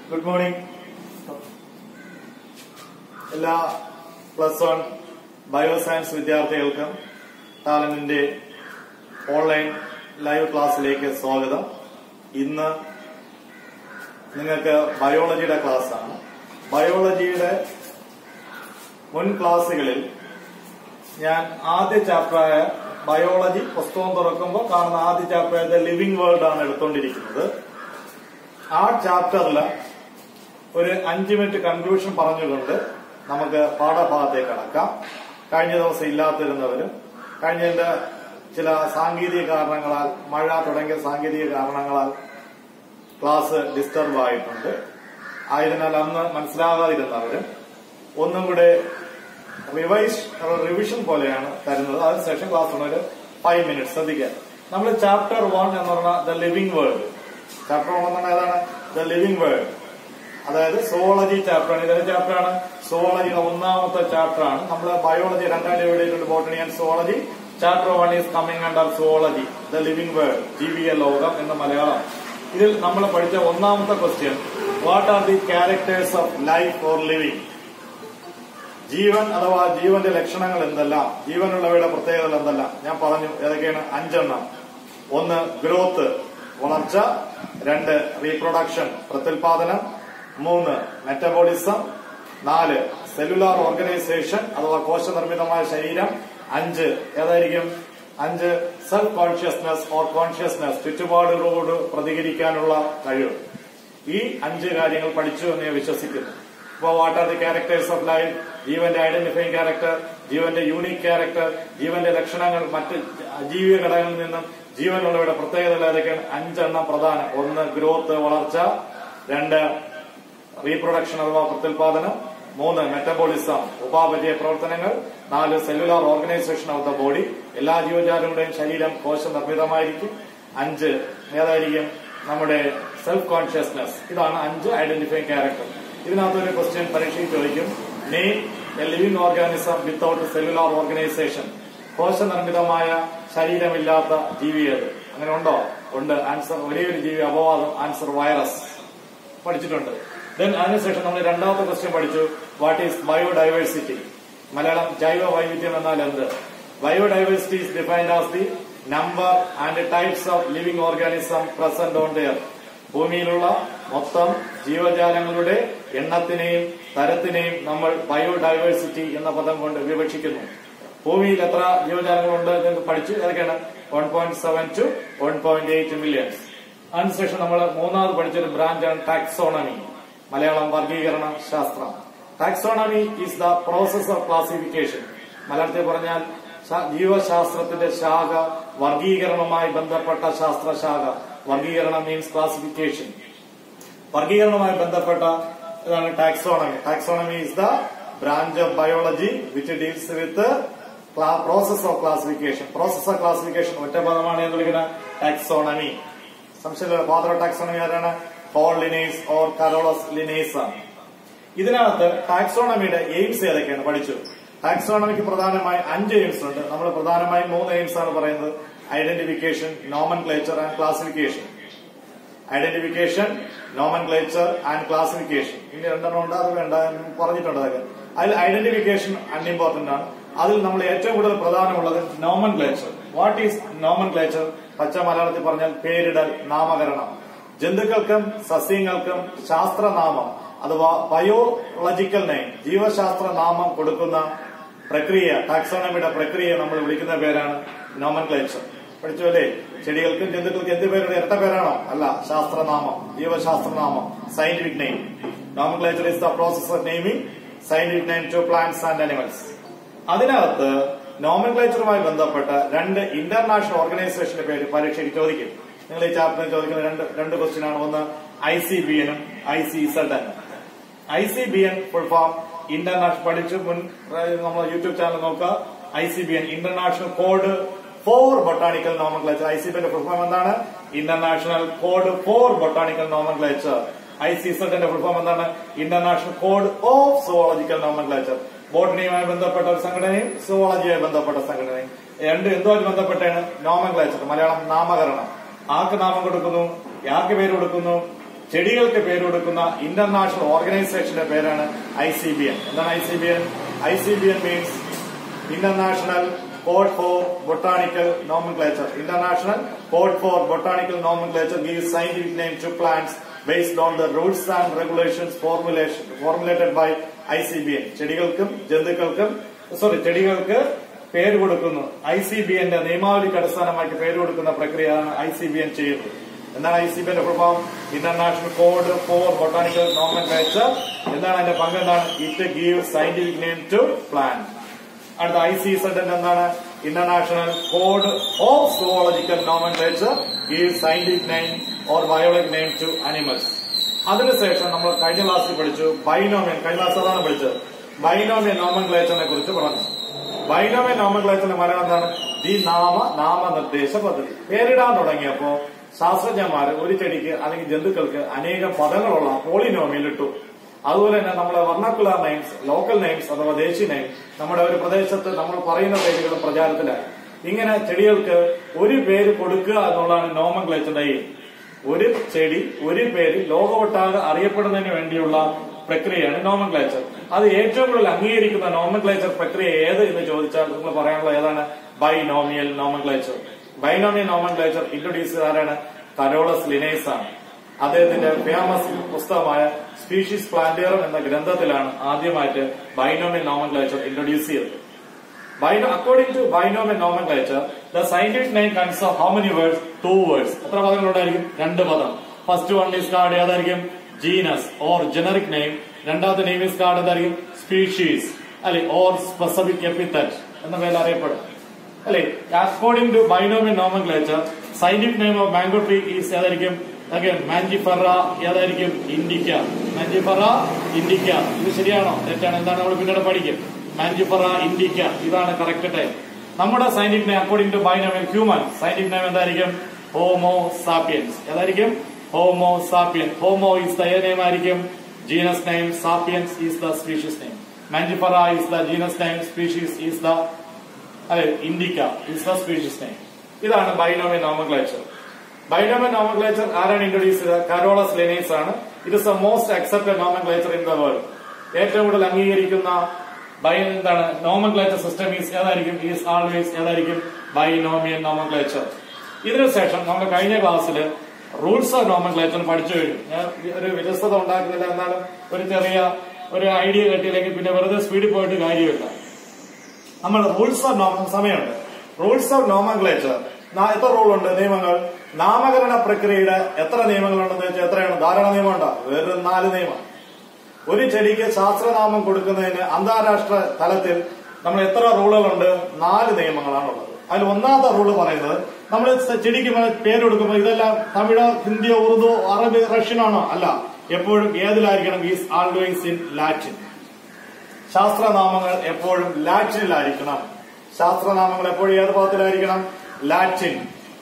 Good morning എല്ലാ plus one bioscience വിദ്യാർത്ഥികൾക്കും ടാലന്റിന്റെ ഓൺലൈൻ ലൈവ് ക്ലാസ്സിലേക്ക് സ്വാഗതം ഇന്ന് നിങ്ങൾക്ക് ബയോളജിയുടെ ക്ലാസ്സാണ് ബയോളജിയുടെ മുൻ ക്ലാസ്സുകളിൽ ഞാൻ ആദ്യ ചാപ്റ്ററായ ബയോളജി പുസ്തകം തുറക്കുമ്പോൾ കാണുന്ന ആദ്യ ചാപ്റ്ററായ ദ ലിവിംഗ് വേൾഡ് ആണ് എടുത്തുകൊണ്ടിരിക്കുന്നത് ആ ചാപ്റ്ററിൽ ഒരു അഞ്ച് മിനിറ്റ് കൺക്ലൂഷൻ പറഞ്ഞുകൊണ്ട് നമുക്ക് പാഠഭാഗത്തേക്ക് കടക്കാം കഴിഞ്ഞ ദിവസം ഇല്ലാതിരുന്നവരും കഴിഞ്ഞതിന്റെ ചില സാങ്കേതിക കാരണങ്ങളാൽ മഴ തുടങ്ങിയ സാങ്കേതിക കാരണങ്ങളാൽ ക്ലാസ് ഡിസ്റ്റർബ് ആയിട്ടുണ്ട് ആയതിനാൽ അന്ന് മനസ്സിലാകാതിരുന്നവരും ഒന്നും കൂടെ റിവൈസ് റിവിഷൻ പോലെയാണ് തരുന്നത് അതിനുശേഷം ക്ലാസ് ഉണ്ട് ഒരു ഫൈവ് മിനിറ്റ്സ് ശ്രദ്ധിക്കുക നമ്മൾ ചാപ്റ്റർ വൺ എന്ന് പറഞ്ഞാൽ the living world chapter one എന്ന് പറഞ്ഞാൽ ഏതാണ് ദ ലിവിംഗ് വേൾഡ് അതായത് സോളജി ചാപ്റ്റർ ആണ് ഇതൊരു ചാപ്റ്റർ ആണ് സോളജിയുടെ ഒന്നാമത്തെ ചാപ്റ്റർ ആണ് നമ്മൾ ബയോളജി രണ്ടാം divide botany and zoology chapter one is coming under zoology the living world ജീവിയ ലോകം എന്ന മലയാളം ഇതിൽ നമ്മൾ പഠിച്ച ഒന്നാമത്തെ question what are the characters of life for living ജീവൻ അഥവാ ജീവന്റെ ലക്ഷണങ്ങൾ എന്തെല്ലാം ജീവനുള്ളവയുടെ പ്രത്യേകതകൾ എന്തെല്ലാം ഞാൻ പറഞ്ഞു ഏതൊക്കെയാണ് അഞ്ചെണ്ണം ഒന്ന് ഗ്രോത്ത് വളർച്ച രണ്ട് റീപ്രൊഡക്ഷൻ പ്രത്യുൽപാദനം മൂന്ന് മെറ്റബോളിസം നാല് സെല്ലുലാർ ഓർഗനൈസേഷൻ അഥവാ കോശനിർമ്മിതമായ ശരീരം അഞ്ച് ഏതായിരിക്കും അഞ്ച് സെൽഫ് കോൺഷ്യസ്നസ് ഓർ കോൺഷ്യസ്നസ് ചുറ്റുപാടുകളോട് പ്രതികരിക്കാനുള്ള കഴിവ് ഈ അഞ്ച് കാര്യങ്ങൾ പഠിച്ചു എന്ന് ഞാൻ വിശ്വസിക്കുന്നു ഇപ്പോ what are the characters of life ജീവന്റെ ഐഡന്റിഫൈങ് ക്യാരക്ടർ ജീവന്റെ യൂണിക് ക്യാരക്ടർ ജീവന്റെ ലക്ഷണങ്ങൾ മറ്റ് അജീവിക ഘടകങ്ങളിൽ നിന്നും ജീവനുള്ളവയുടെ പ്രത്യേകതകൾ ഏതൊക്കെയാണ് അഞ്ചെണ്ണം പ്രധാനം ഒന്ന് ഗ്രോത്ത് വളർച്ച രണ്ട് റീപ്രൊഡക്ഷൻ അഥവാ പ്രത്യുൽപാദനം മൂന്ന് മെറ്റബോളിസം ഉപാപചയ പ്രവർത്തനങ്ങൾ നാല് cellular organisation of the body എല്ലാ ജീവജാലങ്ങളുടെയും ശരീരം കോശ നിർമ്മിതമായിരിക്കും അഞ്ച് ഏതായിരിക്കും നമ്മുടെ സെൽഫ് കോൺഷ്യസ്നസ് ഇതാണ് അഞ്ച് ഐഡന്റിഫൈങ് ക്യാരക്ടർ ഇതിനകത്ത് ഒരു ക്വസ്റ്റ്യൻ പരീക്ഷയിൽ ചോദിക്കും name a living organism without cellular organisation കോശ നിർമ്മിതമായ ശരീരമില്ലാത്ത ജീവി ഏത് അങ്ങനെ ഉണ്ടോ ഉണ്ട് ആൻസർ ഒരേ ഒരു ജീവി അപവാദം ആൻസർ വൈറസ് പഠിച്ചിട്ടുണ്ട് ദെൻ അതിനുശേഷം നമ്മൾ രണ്ടാമത്തെ ക്വസ്റ്റ്യൻ പഠിച്ചു വാട്ട് ഈസ് ബയോഡൈവേഴ്സിറ്റി മലയാളം ജൈവ വൈവിധ്യം എന്നാൽ എന്ത് biodiversity is defined as the number and types of living organism present on their ഭൂമിയിലുള്ള മൊത്തം ജീവജാലങ്ങളുടെ എണ്ണത്തിനെയും തരത്തിനെയും നമ്മൾ ബയോഡൈവേഴ്സിറ്റി എന്ന പദം കൊണ്ട് വിവക്ഷിക്കുന്നു ഭൂമിയിൽ എത്ര ജീവജാലങ്ങളുണ്ട് എന്ന് പഠിച്ചു ഏതൊക്കെയാണ് one point seven to one point eight millions അതിനുശേഷം നമ്മൾ മൂന്നാമത് പഠിച്ചൊരു ബ്രാഞ്ചാണ് ടാക്സോണമി മലയാളം വർഗീകരണ ശാസ്ത്രം taxonomy is the process of classification മലയാളത്തിൽ പറഞ്ഞാൽ ശാ- ജീവശാസ്ത്രത്തിന്റെ ശാഖ വർഗീകരണവുമായി ബന്ധപ്പെട്ട ശാസ്ത്രശാഖ വർഗീകരണം മീൻസ് ക്ലാസിഫിക്കേഷൻ വർഗീകരണവുമായി ബന്ധപ്പെട്ട ഇതാണ് taxonomy taxonomy is the branch of biology which deals with process of classification process of classification ഒറ്റ പദമാണ് എന്ന് വിളിക്കുന്ന ടാക്സോണമി സംശയമില്ല ഫാദർ ഓഫ് ടാക്സോണമി ആരാണ് Paul Linnaeus or Carolus Linnaeus ആണ് ഇതിനകത്ത് ടാക്സോണമിയുടെ എയിംസ് ഏതൊക്കെയാണ് പഠിച്ചു ടാക്സോണമിക്ക് പ്രധാനമായി അഞ്ച് എയിംസ് ഉണ്ട് നമ്മൾ പ്രധാനമായും മൂന്ന് എയിംസ് ആണ് പറയുന്നത് identification nomenclature and classification identification nomenclature and classification ഇനി രണ്ടെണ്ണം ഉണ്ട് അത് വേണ്ട എന്ന് പറഞ്ഞിട്ടുണ്ട് അതൊക്കെ അതിൽ ഐഡന്റിഫിക്കേഷൻ അൺഇമ്പോർട്ടന്റ് ആണ് അതിൽ നമ്മൾ ഏറ്റവും കൂടുതൽ പ്രധാനമുള്ളത് നോമൻ ക്ലേച്ചർ വാട്ട് ഈസ് നോമൻ ക്ലേച്ചർ പച്ച മലയാളത്തിൽ പറഞ്ഞാൽ പേരിടൽ നാമകരണം ജന്തുക്കൾക്കും സസ്യങ്ങൾക്കും ശാസ്ത്രനാമം അഥവാ ബയോളജിക്കൽ നെയിം ജീവശാസ്ത്ര നാമം കൊടുക്കുന്ന പ്രക്രിയ ടാക്സോണമിയുടെ പ്രക്രിയ നമ്മൾ വിളിക്കുന്ന പേരാണ് നോമൻ ക്ലേച്ചർ പഠിച്ചു അല്ലേ ചെടികൾക്കും ജന്തുക്കൾക്കും എന്ത് പേരുടെ ഇരട്ട പേരാണോ അല്ല ശാസ്ത്രനാമം ജീവശാസ്ത്രനാമം scientific name nomenclature is the process of naming scientific name to plants and animals അതിനകത്ത് നോമൻക്ലേച്ചറുമായി ബന്ധപ്പെട്ട രണ്ട് ഇന്റർനാഷണൽ ഓർഗനൈസേഷന്റെ പേര് പരീക്ഷയ്ക്ക് ചോദിക്കും നിങ്ങൾ ഈ ചാപ്റ്ററിൽ ചോദിക്കുന്ന രണ്ട് രണ്ട് ക്വസ്റ്റ്യൻ ആണ് ഒന്ന് ഐ സി ബി എനും ഐ സി ഇസഡ് എനും I C B N full form international പഠിച്ച് മുൻ നമ്മൾ യൂട്യൂബ് ചാനൽ നോക്കുക I C B N international code for botanical nomenclature I C B എന്റെ ഫുൾ ഫോം എന്താണ് international code for botanical nomenclature I C സെഡിന്റെ full form എന്താണ് international code of zoological nomenclature ബോട്ടണിയുമായി ബന്ധപ്പെട്ട ഒരു സംഘടനയും സുവോളജിയുമായി ബന്ധപ്പെട്ട സംഘടനയും രണ്ടും എന്തുമായിട്ട് ബന്ധപ്പെട്ടാണ് നോമൻക്ലേച്ചർ മലയാളം നാമകരണം ആർക്ക് നാമം കൊടുക്കുന്നു ആർക്ക് പേര് കൊടുക്കുന്നു ചെടികൾക്ക് പേര് കൊടുക്കുന്ന ഇന്റർനാഷണൽ ഓർഗനൈസേഷന്റെ പേരാണ് ഐ സി ബി എൻ എന്താണ് I C B N I C B N means international code for botanical nomenclature international code for botanical nomenclature give scientific name to plants based on the rules and regulations formulation formulated by I C B N ചെടികൾക്കും ജന്തുക്കൾക്കും sorry ചെടികൾക്ക് പേര് കൊടുക്കുന്നു I C B എന്റെ നിയമാവലിക്ക് അടിസ്ഥാനമാക്കി പേര് കൊടുക്കുന്ന പ്രക്രിയയാണ് ഐ സി ബി എൻ ചെയ്യുന്നത് എന്താണ് ഐ സി ബി എന്റെ പ്രഭാവം international code for botanical nomenclature എന്താണ് അതിന്റെ പങ്ക് എന്താണ് it give scientific name to plant അടുത്ത ഐ സി സെഡ് എന്താണ് international code of zoological nomenclature give scientific name or biologic name to animals അതിനുശേഷം നമ്മൾ കഴിഞ്ഞ ക്ലാസ്സിൽ പഠിച്ചു ബൈനോമിയൻ കഴിഞ്ഞ ക്ലാസ് അതാണ് പഠിച്ചത് ബൈനോമിയൻ നോമൻക്ലേച്ചറിനെ കുറിച്ച് പറഞ്ഞു ബൈനോമിയൻ നോമൻക്ലേച്ചറിന്റെ മലയാളം എന്താണ് ദി നാമ നാമനിർദ്ദേശ പദ്ധതി പേരിടാൻ തുടങ്ങിയപ്പോ ശാസ്ത്രജ്ഞന്മാർ ഒരു ചെടിക്ക് അല്ലെങ്കിൽ ജന്തുക്കൾക്ക് അനേകം പദങ്ങളുള്ള പോളിനോമിയൽ ഇട്ടു അതുപോലെ തന്നെ നമ്മളെ വർണ്ണക്കുലർ നെയിംസ് ലോക്കൽ നെയിംസ് അഥവാ ദേശീയ നെയിം നമ്മുടെ ഒരു പ്രദേശത്ത് നമ്മൾ പറയുന്ന പേരുകൾ പ്രചാരത്തിലായി ഇങ്ങനെ ചെടികൾക്ക് ഒരു പേര് കൊടുക്കുക എന്നുള്ളതാണ് നോമൻ ക്ലേച്ചറിന്റെ aim. ഒരു ചെടി ഒരു പേര് ലോകമൊട്ടാകെ അറിയപ്പെടുന്നതിന് വേണ്ടിയുള്ള പ്രക്രിയയാണ് നോമൻ ക്ലേച്ചർ അത് ഏറ്റവും കൂടുതൽ അംഗീകരിക്കുന്ന നോമൻ ക്ലേച്ചർ പ്രക്രിയ ഏത് എന്ന് ചോദിച്ചാൽ നിങ്ങൾ പറയാനുള്ള ഏതാണ് binomial nomenclature binomial nomenclature introduce ചെയ്ത ആരാണ് കരോളസ് ലിനേസ് ആണ് അദ്ദേഹത്തിന്റെ ഫേമസ് പുസ്തകമായ സ്പീഷീസ് പ്ലാന്റേറം എന്ന ഗ്രന്ഥത്തിലാണ് ആദ്യമായിട്ട് ബൈനോമിയൽ നോമൻക്ലേച്ചർ ഇൻട്രൊഡ്യൂസ് ചെയ്തത് Bino, according to binomial nomenclature, the scientific name consists of how many words? Two words. എത്ര പദങ്ങൾ ഉണ്ടായിരിക്കും രണ്ട് പദം ഫസ്റ്റ് വൺ ഈസ് കാർഡ് ഏതായിരിക്കും ജീനസ് ഓർ ജനറിക് നെയിം രണ്ടാമത്തെ നെയിം ഈസ് കാർഡ് ഏതായിരിക്കും സ്പീഷീസ് അല്ലെ ഓർ സ്പെസിഫിക് എപ്പിത്തറ്റ് എന്ന പേരിൽ അറിയപ്പെടും അല്ലെ according to binomial nomenclature scientific name of mango tree is ഏതായിരിക്കും അഗൈൻ മാഞ്ചിഫെറ ഏതായിരിക്കും ഇൻഡിക്ക മാഞ്ചിഫെറ ഇൻഡിക്ക ഇത് ശരിയാണോ തെറ്റാണ് എന്താണ് നമ്മൾ പിന്നീട് പഠിക്കും മാഞ്ചിഫെറ ഇൻഡിക്ക ഇതാണ് കറക്റ്റ് ടൈം നമ്മുടെ scientific name according to binomial human scientific name എന്തായിരിക്കും ഹോമോ സാപ്പിയൻസ് ഏതായിരിക്കും Homo sapien Homo is the name ആയിരിക്കും genus name sapiens is the species name Mangifera is the genus name species is the അതെ indica is the species name ഇതാണ് binomial nomenclature binomial nomenclature ആരാണ് introduce ചെയ്തത് Carolus Linnaeus ആണ് it is the most accepted nomenclature in the world ഏറ്റവും കൂടുതൽ അംഗീകരിക്കുന്ന by എന്താണ് nomenclature system is ഏതായിരിക്കും ഈസ് ആൾവേസ് ഏതായിരിക്കും ബൈനോമിയൽ നോമൻക്ലേച്ചർ ഇതിനുശേഷം നമ്മൾ കഴിഞ്ഞ ക്ലാസ്സിൽ റൂൾസ് ഓഫ് നോമൻക്ലേച്ചർ പഠിച്ചു കഴിഞ്ഞു ഞാൻ ഒരു വ്യത്യസ്തത ഉണ്ടാക്കുന്നില്ല എന്നാലും ഒരു ചെറിയ ഒരു ഐഡിയ കിട്ടിയില്ലെങ്കിൽ പിന്നെ വെറുതെ സ്പീഡിൽ പോയിട്ട് കാര്യമില്ല നമ്മൾ റൂൾസ് ഓഫ് നോമ സമയമുണ്ട് റൂൾസ് ഓഫ് നോമൻക്ലേച്ചർ എത്ര റൂൾ ഉണ്ട് നിയമങ്ങൾ നാമകരണ പ്രക്രിയയുടെ എത്ര നിയമങ്ങളുണ്ടെന്ന് വെച്ചാൽ എത്രയാണ് ധാരാളം നിയമമുണ്ടോ വെറും നാല് നിയമം ഒരു ചെടിക്ക് ശാസ്ത്രനാമം കൊടുക്കുന്നതിന് അന്താരാഷ്ട്ര തലത്തിൽ നമ്മൾ എത്ര റൂളുകളുണ്ട് നാല് നിയമങ്ങളാണുള്ളത് അതിൽ ഒന്നാമത്തെ റൂള് പറയുന്നത് നമ്മൾ ചെടിക്ക് പേര് കൊടുക്കുമ്പോൾ ഇതെല്ലാം തമിഴോ ഹിന്ദിയോ ഉറുദു അറബി റഷ്യനാണോ അല്ല എപ്പോഴും ഏതിലായിരിക്കണം ഈസ് ആൾവേസ് ഇൻ ലാറ്റിൻ ശാസ്ത്രനാമങ്ങൾ എപ്പോഴും ലാറ്റിനിലായിരിക്കണം ശാസ്ത്രനാമങ്ങൾ എപ്പോഴും ഏത് പദത്തിലായിരിക്കണം ലാറ്റിൻ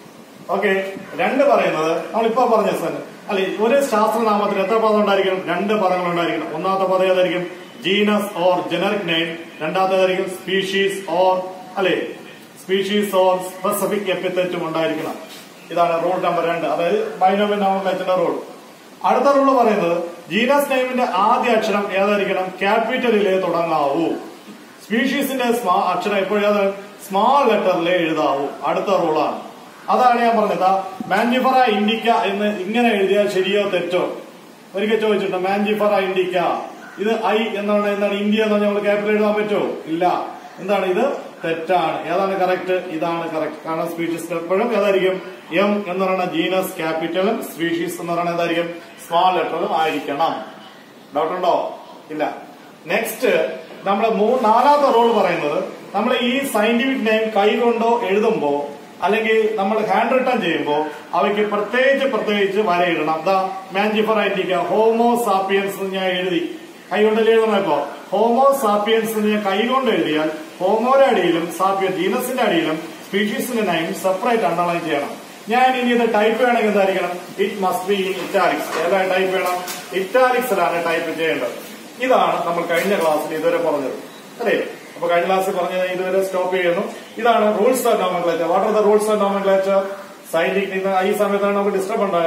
ഓക്കെ രണ്ട് പറയുന്നത് നമ്മളിപ്പോ പറഞ്ഞ സ്ഥലം അല്ലെ ഒരു ശാസ്ത്രനാമത്തിൽ എത്ര പദം ഉണ്ടായിരിക്കണം രണ്ട് പദങ്ങൾ ഉണ്ടായിരിക്കണം ഒന്നാമത്തെ പദം ഏതായിരിക്കും ജീനസ് ഓർ ജനറിക് നെയിം രണ്ടാമത്തേതായിരിക്കും സ്പീഷീസ് ഓർ അല്ലെ സ്പീഷീസ് ഓർ സ്പെസിഫിക് എപ്പിത്തറ്റും ഉണ്ടായിരിക്കണം ഇതാണ് റൂൾ നമ്പർ രണ്ട് അതായത് ബൈനോമിയൽ നോമൻക്ലേച്ചറിന്റെ റൂൾ അടുത്ത റൂള് പറയുന്നത് ജീനസ് നെയിമിന്റെ ആദ്യ അക്ഷരം ഏതായിരിക്കണം ക്യാപിറ്റലിലേ തുടങ്ങാവൂ സ്പീഷീസിന്റെ സ്മാ അക്ഷരം എപ്പോഴും സ്മാൾ ലെറ്ററിലേ എഴുതാവൂ അടുത്ത റൂളാണ് അതാണ് ഞാൻ പറഞ്ഞത് മാൻജിഫറ ഇൻഡിക്ക എന്ന് ഇങ്ങനെ എഴുതിയാൽ ശരിയോ തെറ്റോ ഒരിക്കൽ ചോദിച്ചിട്ടുണ്ട് മാൻജിഫറ ഇൻഡിക്ക ഇത് ഐ എന്നാണ് എന്താണ് ഇന്ത്യ എന്ന് നമ്മൾ ക്യാപിറ്റൽ എഴുതാൻ പറ്റുമോ ഇല്ല എന്താണ് ഇത് തെറ്റാണ് ഏതാണ് കറക്റ്റ് ഇതാണ് കറക്റ്റ് കാരണം സ്പീഷീസ് എപ്പോഴും ഏതായിരിക്കും എം എന്ന് പറയുന്ന ജീനസ് ക്യാപിറ്റലും സ്പീഷീസ് എന്ന് പറയുന്നത് ഏതായിരിക്കും സ്മാൾ ലെറ്ററും ആയിരിക്കണം ഡൗട്ട് ഉണ്ടോ ഇല്ല നെക്സ്റ്റ് നമ്മുടെ മൂന്ന് നാലാമത്തെ റോൾ പറയുന്നത് നമ്മൾ ഈ സയന്റിഫിക് നെയിം കൈകൊണ്ടോ എഴുതുമ്പോ അല്ലെങ്കിൽ നമ്മൾ ഹാൻഡ് റിട്ടൺ ചെയ്യുമ്പോൾ അവയ്ക്ക് പ്രത്യേകിച്ച് പ്രത്യേകിച്ച് വരയിടണം ദാ മാൻജിഫർ ആയിട്ടിരിക്കുക ഹോമോ സാപ്പിയൻസ് ഞാൻ എഴുതി കൈകൊണ്ടല്ലേ എഴുതണം ഇപ്പോ ഹോമോ സാപ്പിയൻസ് ഞാൻ കൈകൊണ്ട് എഴുതിയാൽ ഹോമോയുടെ അടിയിലും സാപ്പിയൻ ജീനസിന്റെ അടിയിലും സ്പീഷീസിന്റെ നെയിം സെപ്പറേറ്റ് അണ്ടർലൈൻ ചെയ്യണം ഞാൻ ഇനി ഇത് ടൈപ്പ് ചെയ്യണമെങ്കിൽ എന്തായിരിക്കണം it must be in italics ഏതാണ് ടൈപ്പ് ചെയ്യണം ഇറ്റാലിക്സിലാണ് ടൈപ്പ് ചെയ്യേണ്ടത് ഇതാണ് നമ്മൾ കഴിഞ്ഞ ക്ലാസ്സിൽ ഇതുവരെ പറഞ്ഞത് അല്ലേ അപ്പൊ കഴിഞ്ഞ ക്ലാസ്സിൽ പറഞ്ഞത് ഇതുവരെ സ്റ്റോപ്പ് ചെയ്യുന്നു ഇതാണ് rules of nomenclature what are the rules of nomenclature scientific ഈ സമയത്താണ് നമുക്ക് ഡിസ്റ്റർബ് ഉണ്ടായത്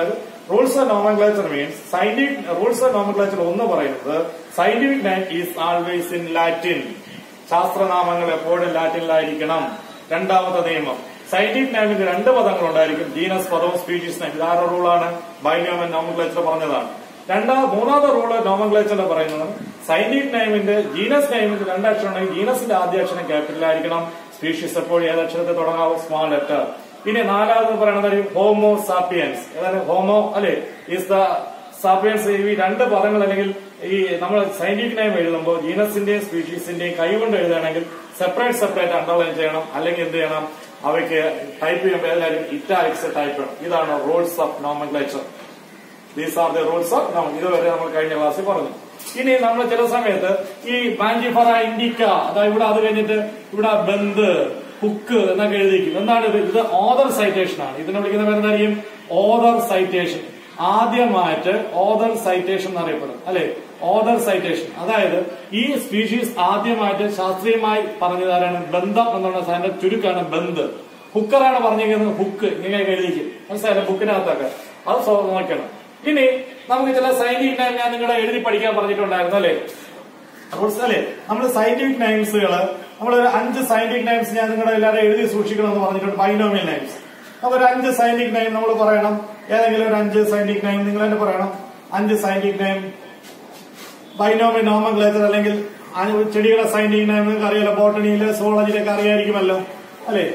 rules of nomenclature means scientific rules of nomenclature ഒന്ന് പറയുന്നത് scientific name is always in Latin ശാസ്ത്രനാമങ്ങൾ എപ്പോഴും ലാറ്റിനിലായിരിക്കണം രണ്ടാമത്തെ നിയമം സയന്റിഫിക് നെയിമിന് രണ്ട് പദങ്ങൾ ഉണ്ടായിരിക്കും ജീനസ് പദവും സ്പീഷീസ് നെയിം ഇതാരുടെ റൂളാണ് ബൈനോമൻ നോമൻക്ലേച്ചർ പറഞ്ഞതാണ് രണ്ടാം മൂന്നാമത്തെ റൂള് നോമൻക്ലേച്ചറിന്റെ പറയുന്നത് സയന്റിഫിക് നെയിമിന്റെ ജീനസ് നെയിമിന്റെ രണ്ടക്ഷരം ഉണ്ടെങ്കിൽ ജീനസിന്റെ ആദ്യ അക്ഷരം ക്യാപിറ്റൽ ആയിരിക്കണം സ്പീഷീസ് എപ്പോഴും ഏതക്ഷരത്തെ തുടങ്ങാവും സ്മാൾ ലെറ്റർ ഇനി നാലാമത് പറയുന്നത് ഹോമോ സാപ്പിയൻസ് അതായത് ഹോമോ അല്ലെ ഈസ് ദ സാപ്പിയൻസ് ഈ രണ്ട് പദങ്ങൾ അല്ലെങ്കിൽ ഈ നമ്മൾ സയന്റിഫിക് നെയിം എഴുതുമ്പോൾ ജീനസിന്റെയും സ്പീഷീസിന്റെയും കൈകൊണ്ട് എഴുതുകയാണെങ്കിൽ സെപ്പറേറ്റ് സെപ്പറേറ്റ് അണ്ടർലൈൻ ചെയ്യണം അല്ലെങ്കിൽ എന്ത് ചെയ്യണം അവയ്ക്ക് ടൈപ്പ് ചെയ്യുമ്പോൾ എല്ലാവരും ഇറ്റാലിക്സ് ടൈപ്പ് ചെയ്യണം ഇതാണ് rules of nomenclature these are the rules of nomen ഇതുവരെ നമ്മൾ കഴിഞ്ഞ ക്ലാസ്സിൽ പറഞ്ഞു ഇനി നമ്മൾ ചില സമയത്ത് ഈ മാഞ്ചിഫറ ഇൻഡിക്ക അതായത് ഇവിടെ അത് കഴിഞ്ഞിട്ട് ഇവിടെ ബന്ദ് ഹുക്ക് എന്നൊക്കെ എഴുതിക്കും എന്താണ് ഇത് ഇത് ഓദർ സൈറ്റേഷൻ ആണ് ഇതിനെ വിളിക്കുന്ന പേരെന്തായിരിക്കും ഓദർ സൈറ്റേഷൻ ആദ്യമായിട്ട് ഓദർ സൈറ്റേഷൻ എന്നറിയപ്പെടും അല്ലെ ഓദർ സൈറ്റേഷൻ അതായത് ഈ സ്പീഷീസ് ആദ്യമായിട്ട് ശാസ്ത്രീയമായി പറഞ്ഞതാരാണ് ബന്ധം എന്നുള്ള സാധനം ചുരുക്കാണ് ബന്ദ് ഹുക്കറാണ് പറഞ്ഞിരിക്കുന്നത് ഹുക്ക് ഇങ്ങനെ എഴുതിക്കും മനസ്സിലായില്ല ബുക്കിനകത്തൊക്കെ അത് സോ- നോക്കണം ഇനി നമുക്ക് ചില സയന്റിഫിക് നയം ഞാൻ നിങ്ങളെ എഴുതി പഠിക്കാൻ പറഞ്ഞിട്ടുണ്ടായിരുന്നു അല്ലെ റൂൾസ് അല്ലെ നമ്മൾ സയന്റിഫിക് നയംസുകൾ നമ്മൾ ഒരു അഞ്ച് സയന്റിഫിക് നയംസ് ഞാൻ നിങ്ങളുടെ എല്ലാവരും എഴുതി സൂക്ഷിക്കണം എന്ന് പറഞ്ഞിട്ടുണ്ട് ബൈനോമിയൽ നയംസ് അപ്പൊ ഒരു അഞ്ച് സയന്റിഫിക് നയം നമ്മൾ പറയണം ഏതെങ്കിലും ഒരു അഞ്ച് സയന്റിഫിക് നയം നിങ്ങൾ തന്നെ പറയണം അഞ്ച് സയന്റിഫിക് നയം ബൈനോമിയൽ നോമൻക്ലേച്ചർ അല്ലെങ്കിൽ അ- ചെടികളെ സയന്റിഫിക് നയം നിങ്ങൾക്ക് അറിയാലോ ബോട്ടണിയില് സുവോളജിയിലൊക്കെ അറിയായിരിക്കുമല്ലോ അല്ലെ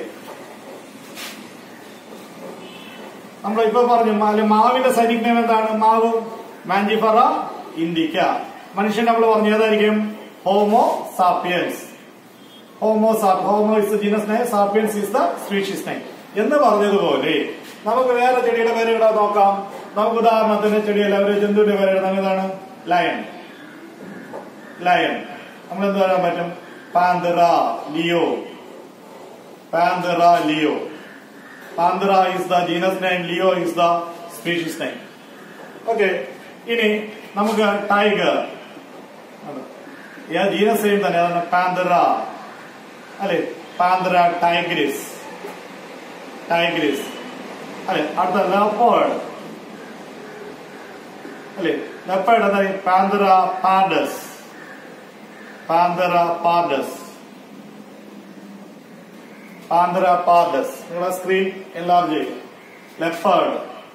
നമ്മളിപ്പോ പറഞ്ഞു മാ- മാവിന്റെ സൈനിക് നെയിം എന്താണ് മാവ് മാൻജിഫറ ഇൻഡിക്ക മനുഷ്യൻ നമ്മൾ പറഞ്ഞു ഏതായിരിക്കും ഹോമോ സാപ്പിയൻസ് ഹോമോ സാപ്പ് Homo is genus name sapiens is the species name എന്ന് പറഞ്ഞതുപോലെ നമുക്ക് വേറെ ചെടിയുടെ പേര് ഇവിടെ നോക്കാം നമുക്ക് ഉദാഹരണത്തിന് ചെടിയല്ല ഒരു ജന്തുവിന്റെ പേര് എഴുതാം ഏതാണ് ലയൺ ലയൺ നമ്മൾ എന്ത് പറയാൻ പറ്റും Panthera leo Panthera leo Panthera is the genus name leo is the species name okay ഇനി നമുക്ക് ടൈഗർ ജീനസ് നെയിം തന്നെ അതാണ് പാന്തറ അല്ലെ പാന്തറ ടൈഗ്രിസ് ടൈഗ്രിസ് അല്ലെ അടുത്ത ലെപ്പേർഡ് അല്ലെ ലെപ്പേർഡ് എന്താ Panthera pardus Panthera pardus Panthera pardus നിങ്ങളുടെ സ്ക്രീൻ എൻലാർജ് ചെയ്യും ലെപ്പേർഡ്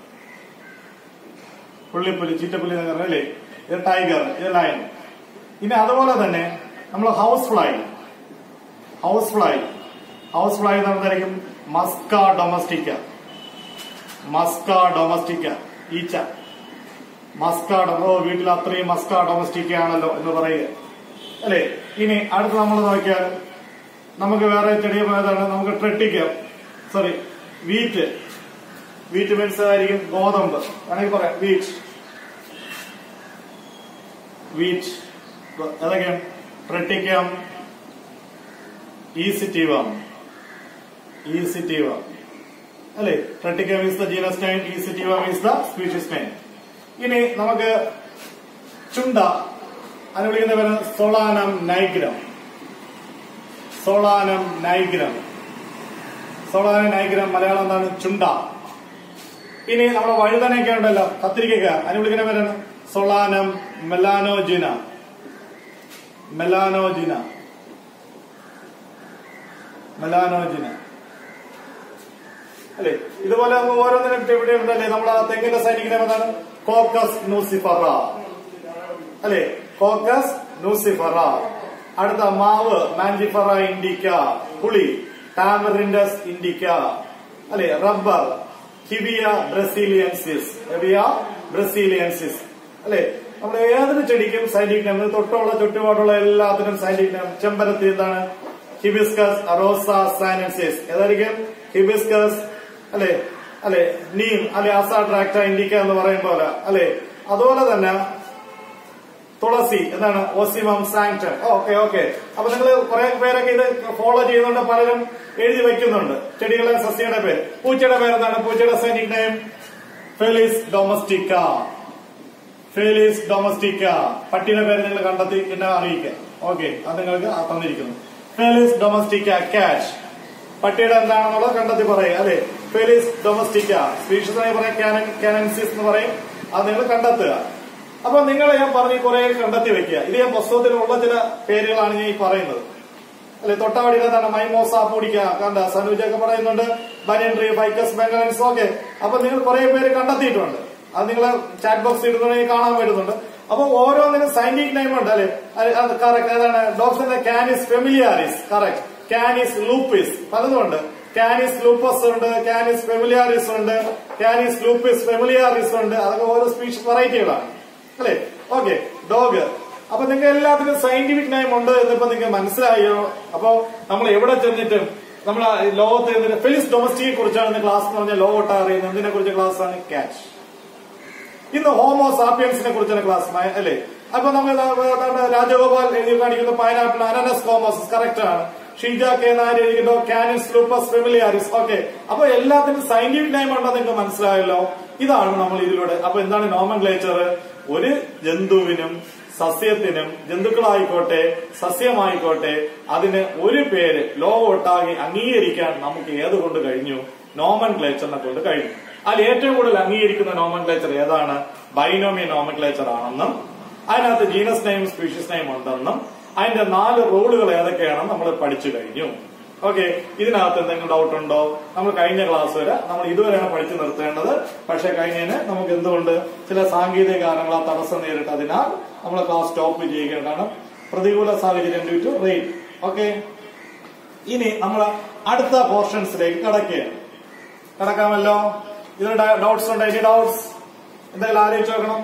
പുള്ളിപ്പുലി ചീറ്റപ്പുലി എന്നൊക്കെ പറഞ്ഞല്ലേ ഇത് ടൈഗർ ഇത് ലയൺ ഇനി അതുപോലെ തന്നെ നമ്മൾ house fly house fly house fly എന്തായിരിക്കും മസ്ക ഡൊമസ്റ്റിക്ക മസ്ക ഡൊമസ്റ്റിക്ക ഈച്ച മസ്ക ഡൊ- ഓ വീട്ടിൽ അത്രയും മസ്ക ഡൊമസ്റ്റിക്ക ആണല്ലോ എന്ന് പറയുക അല്ലെ ഇനി അടുത്ത് നമ്മൾ നോക്കിയാൽ നമുക്ക് വേറെ ചെടിയ ഏതാണ് നമുക്ക് Triticum sorry wheat wheat means ആയിരിക്കും ഗോതമ്പ് വേണമെങ്കിൽ പറയാം വീറ്റ് വീറ്റ് ഏതൊക്കെയാണ് ട്രെട്ടിക്കം ഈസിറ്റീവം ഈസിറ്റീവം അല്ലെ Triticum is the genus name aestivum is the species name ഇനി നമുക്ക് ചുണ്ട അതിന് വിളിക്കുന്ന പേര് Solanum nigrum Solanum nigrum Solanum nigrum Malayalam എന്താണ് ചുണ്ട ഇനി നമ്മുടെ വഴുതനയൊക്കെ ഉണ്ടല്ലോ കത്തിരിക്കൊക്കെ അതിന് വിളിക്കുന്ന പേരാണ് സോളാനം മെലാനോജിന മെലാനോജിന മെലാനോജിന അല്ലെ ഇതുപോലെ നമുക്ക് ഓരോന്നിനും ഇവിടെ ഉണ്ടല്ലേ നമ്മൾ ആ തെങ്ങിന്റെ സൈനികനെ എന്താണ് കോക്കസ് നൂസിഫറ അല്ലെ കോക്കസ് നൂസിഫറ അടുത്ത മാവ് മാൻജിഫറ ഇൻഡിക്ക പുളി ടാമറിൻഡസ് ഇൻഡിക്ക അല്ലെ rubber Hevea brasiliensis Hevea brasiliensis അല്ലെ നമ്മൾ ഏതൊരു ചെടിക്കും സൈനിക് നെയിം തൊട്ടുള്ള ചുറ്റുപാടുള്ള എല്ലാത്തിനും സൈനിക് നെയിം ചെമ്പരത്തി എന്താണ് ഹിബിസ്കസ് റോസ സൈനൻസിസ് ഏതായിരിക്കും ഹിബിസ്കസ് അല്ലെ അല്ലെ നീം അല്ലെ അസ ട്രാക്ട ഇൻഡിക്ക എന്ന് പറയും പോലെ അല്ലെ അതുപോലെ തന്നെ തുളസി എന്താണ് ഓസിമം സാങ്ക്ടം ഓക്കെ ഓക്കെ അപ്പൊ നിങ്ങൾ കുറെ പേരൊക്കെ ഇത് ഫോളോ ചെയ്യുന്നുണ്ട് പലരും എഴുതി വെക്കുന്നുണ്ട് ചെടികളെ സസ്യയുടെ പേര് പൂച്ചയുടെ പേര് എന്താണ് പൂച്ചയുടെ scientific name Felis domestica Felis domestica പട്ടിയുടെ പേര് നിങ്ങൾ കണ്ടെത്തി എന്നെ അറിയിക്കുക ഓക്കെ അത് നിങ്ങൾക്ക് ആ തന്നിരിക്കുന്നു ഫെലിസ് ഡൊമസ്റ്റിക്ക കാഷ് പട്ടിയുടെ എന്താണെന്നുള്ളത് കണ്ടെത്തി പറയുക അല്ലെ ഫെലിസ് ഡൊമസ്റ്റിക്ക സ്പീഷീസ് എന്ന് പറയാം കാനൻസിസ് എന്ന് പറയും അത് നിങ്ങൾ കണ്ടെത്തുക അപ്പൊ നിങ്ങൾ ഞാൻ പറഞ്ഞ് കുറെ കണ്ടെത്തി വെക്കുക ഇത് ഞാൻ പുസ്തകത്തിലുള്ള ചില പേരുകളാണ് ഞാൻ ഈ പറയുന്നത് അല്ലെ തൊട്ടാവടിയിലെ തന്നെ മൈമോസ പൂടിക്ക കണ്ട സനുജൊക്കെ പറയുന്നുണ്ട് banyan tree Ficus benghalensis okay അപ്പൊ നിങ്ങൾ കുറെ പേര് കണ്ടെത്തിയിട്ടുണ്ട് അത് നിങ്ങൾ ചാറ്റ് ബോക്സ് ഇടുന്നുണ്ടെങ്കിൽ കാണാൻ പറ്റുന്നുണ്ട് അപ്പൊ ഓരോന്നിനും സയന്റിഫിക് നെയിം ഉണ്ട് അല്ലെ അത് കറക്റ്റ് ഏതാണ് ഡോക്ടറിന്റെ Canis familiaris correct Canis lupus പലതും ഉണ്ട് കാനിസ് ലൂപ്പസ് ഉണ്ട് കാനിസ് ഫെമിലിയാരിസ് ഉണ്ട് കാനിസ് ലൂപ്പിസ് ഫെമിലിയാരിസ് ഉണ്ട് അതൊക്കെ ഓരോ സ്പീഷീസ് വെറൈറ്റികളാണ് അല്ലെ ഓക്കെ ഡോഗ് അപ്പൊ നിങ്ങൾക്ക് എല്ലാത്തിനും സയന്റിഫിക് നെയിം ഉണ്ട് എന്നിപ്പോ നിങ്ങൾക്ക് മനസ്സിലായോ അപ്പൊ നമ്മൾ എവിടെ ചെന്നിട്ടും നമ്മൾ ലോകത്ത് ചെന്നിട്ട് ഫെലിസ് ഡൊമസ്റ്റിയെ കുറിച്ചാണ് ക്ലാസ് എന്ന് പറഞ്ഞാൽ ലോകോട്ട അറിയുന്നത് എന്തിനെ കുറിച്ച് ക്ലാസ് ആണ് ക്യാച്ച് ഇന്ന് ഹോമോ സാപ്പിയൻസിനെ കുറിച്ചാണ് ക്ലാസ് അല്ലേ അപ്പൊ നമ്മൾ രാജഗോപാൽ എഴുതി കാണിക്കുന്ന പൈനാപ്പിൾ അനനസ് കോമോസസ് കറക്റ്റ് ആണ് ഷീജ കെ നായർ എഴുതിയിട്ടുണ്ടോ കാനിസ് ലൂപ്പസ് ഫെമിലിയാരിസ് ഓക്കെ അപ്പൊ എല്ലാത്തിനും സയന്റിഫിക് നെയിം ഉണ്ടോ നിങ്ങൾക്ക് മനസ്സിലായല്ലോ ഇതാണ് നമ്മൾ ഇതിലൂടെ അപ്പൊ എന്താണ് നോമൻ ഒരു ജന്തുവിനും സസ്യത്തിനും ജന്തുക്കളായിക്കോട്ടെ സസ്യമായിക്കോട്ടെ അതിന് ഒരു പേര് ലോകം ഒട്ടാകെ അംഗീകരിക്കാൻ നമുക്ക് ഏതുകൊണ്ട് കഴിഞ്ഞു നോമൻ ക്ലേച്ചറിനെ കൊണ്ട് കഴിഞ്ഞു അതിൽ ഏറ്റവും കൂടുതൽ അംഗീകരിക്കുന്ന നോമൻ ക്ലേച്ചർ ഏതാണ് ബൈനോമിയ നോമൻ ക്ലേച്ചർ ആണെന്നും അതിനകത്ത് ജീനസ് നെയിം സ്പീഷീസ് നെയിം ഉണ്ടെന്നും അതിന്റെ നാല് റൂളുകൾ ഏതൊക്കെയാണെന്ന് നമ്മൾ പഠിച്ചു കഴിഞ്ഞു ഓക്കെ ഇതിനകത്ത് എന്തെങ്കിലും ഡൗട്ട് ഉണ്ടോ നമ്മൾ കഴിഞ്ഞ ക്ലാസ് വരെ നമ്മൾ ഇതുവരെയാണ് പഠിച്ചു നിർത്തേണ്ടത് പക്ഷെ കഴിഞ്ഞതിന് നമുക്ക് എന്തുകൊണ്ട് ചില സാങ്കേതിക കാരണങ്ങളാ തടസ്സം നേരിട്ടതിനാൽ നമ്മൾ ക്ലാസ് സ്റ്റോപ്പ് ചെയ്യുകയാണ് കാരണം പ്രതികൂല സാഹചര്യം ഡ്യൂ ടു റെയിൻ ഓക്കെ ഇനി നമ്മൾ അടുത്ത പോർഷൻസിലേക്ക് കടക്കുകയാണ് കടക്കാമല്ലോ ഇതിന് ഡൗട്ട്സ് ഉണ്ടോ എനി ഡൗട്ട്സ് എന്തെങ്കിലും ആലോചിച്ച് നോക്കണം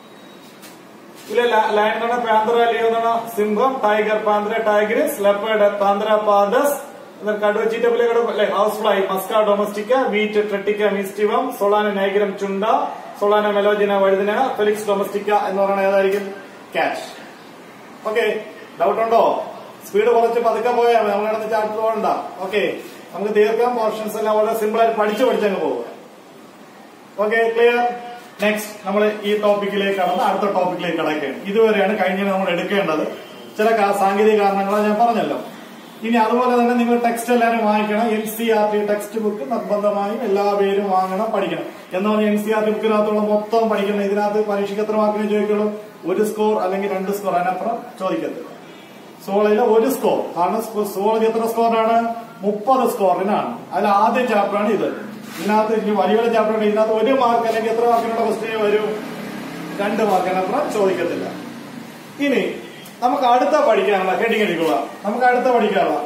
ഇല്ല ലയൺ എന്ന് പറഞ്ഞാൽ പാന്തറ ലിയോ എന്ന് പറഞ്ഞാൽ സിംഹം tiger Panthera tigris leopard Panthera pardus കടുവച്ചീറ്റപ്പിലെ അല്ലെ house fly Musca domestica wheat Triticum aestivum Solanum nigrum ചുണ്ട സൊളാന മെലോജിന വഴുതിന ഫെലിക്സ് ഡൊമസ്റ്റിക്ക എന്ന് പറയുന്നത് ഏതായിരിക്കും ക്യാച്ച് ഓക്കെ ഡൗട്ട് ഉണ്ടോ സ്പീഡ് കുറച്ച് പതുക്കെ പോയാൽ മതി നമ്മൾ കിടന്ന് ചാറ്റ് പോകണ്ട ഓക്കെ നമുക്ക് തീർക്കാം പോർഷൻസ് എല്ലാം വളരെ സിമ്പിൾ ആയിട്ട് പഠിച്ചു പഠിച്ചങ്ങ് പോകുക ഓക്കെ ക്ലിയർ നെക്സ്റ്റ് നമ്മൾ ഈ ടോപ്പിക്കിലേക്ക് കടന്ന് അടുത്ത ടോപ്പിക്കിലേക്ക് കടക്കുകയാണ് ഇതുവരെയാണ് കഴിഞ്ഞ നമ്മൾ എടുക്കേണ്ടത് ചില കാ- സാങ്കേതിക കാരണങ്ങളാണ് ഞാൻ പറഞ്ഞല്ലോ ഇനി അതുപോലെ തന്നെ നിങ്ങൾ ടെക്സ്റ്റ് എല്ലാവരും വാങ്ങിക്കണം N C R T text book നിർബന്ധമായും എല്ലാ പേരും വാങ്ങണം പഠിക്കണം എന്ന് പറഞ്ഞാൽ എൻ സി ആർ ടി ബുക്കിനകത്തുള്ള മൊത്തം പഠിക്കണം ഇതിനകത്ത് പരീക്ഷയ്ക്ക് എത്ര മാർക്കിന് ചോദിക്കുള്ളൂ ഒരു സ്കോർ അല്ലെങ്കിൽ രണ്ട് സ്കോർ അതിനപ്പുറം ചോദിക്കത്തില്ല സോളയിലെ ഒരു സ്കോർ കാരണം സോളജി എത്ര സ്കോറിനാണ് മുപ്പത് സ്കോറിനാണ് അതിൽ ആദ്യ ചാപ്റ്ററാണ് ഇത് ഇതിനകത്ത് ഇനി വലിയ വലിയ ചാപ്റ്റർ ഉണ്ട് ഇതിനകത്ത് ഒരു മാർക്ക് അല്ലെങ്കിൽ എത്ര മാർക്കിനുള്ള ക്വസ്റ്റ്യൻ വരും രണ്ട് മാർക്കിനപ്പുറം ചോദിക്കത്തില്ല ഇനി നമുക്ക് അടുത്ത പഠിക്കാനുള്ള ഹെഡിങ് എടുക്കുക നമുക്ക് അടുത്ത പഠിക്കാനുള്ള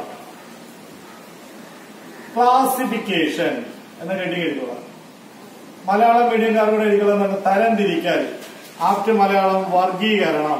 ക്ലാസിഫിക്കേഷൻ എന്ന ഹെഡിങ് എടുക്കുക മലയാളം മീഡിയംകാരുടെ എഴുതികളെന്നാണ് തരംതിരിക്കൽ ആപ്റ്റ് മലയാളം വർഗീകരണം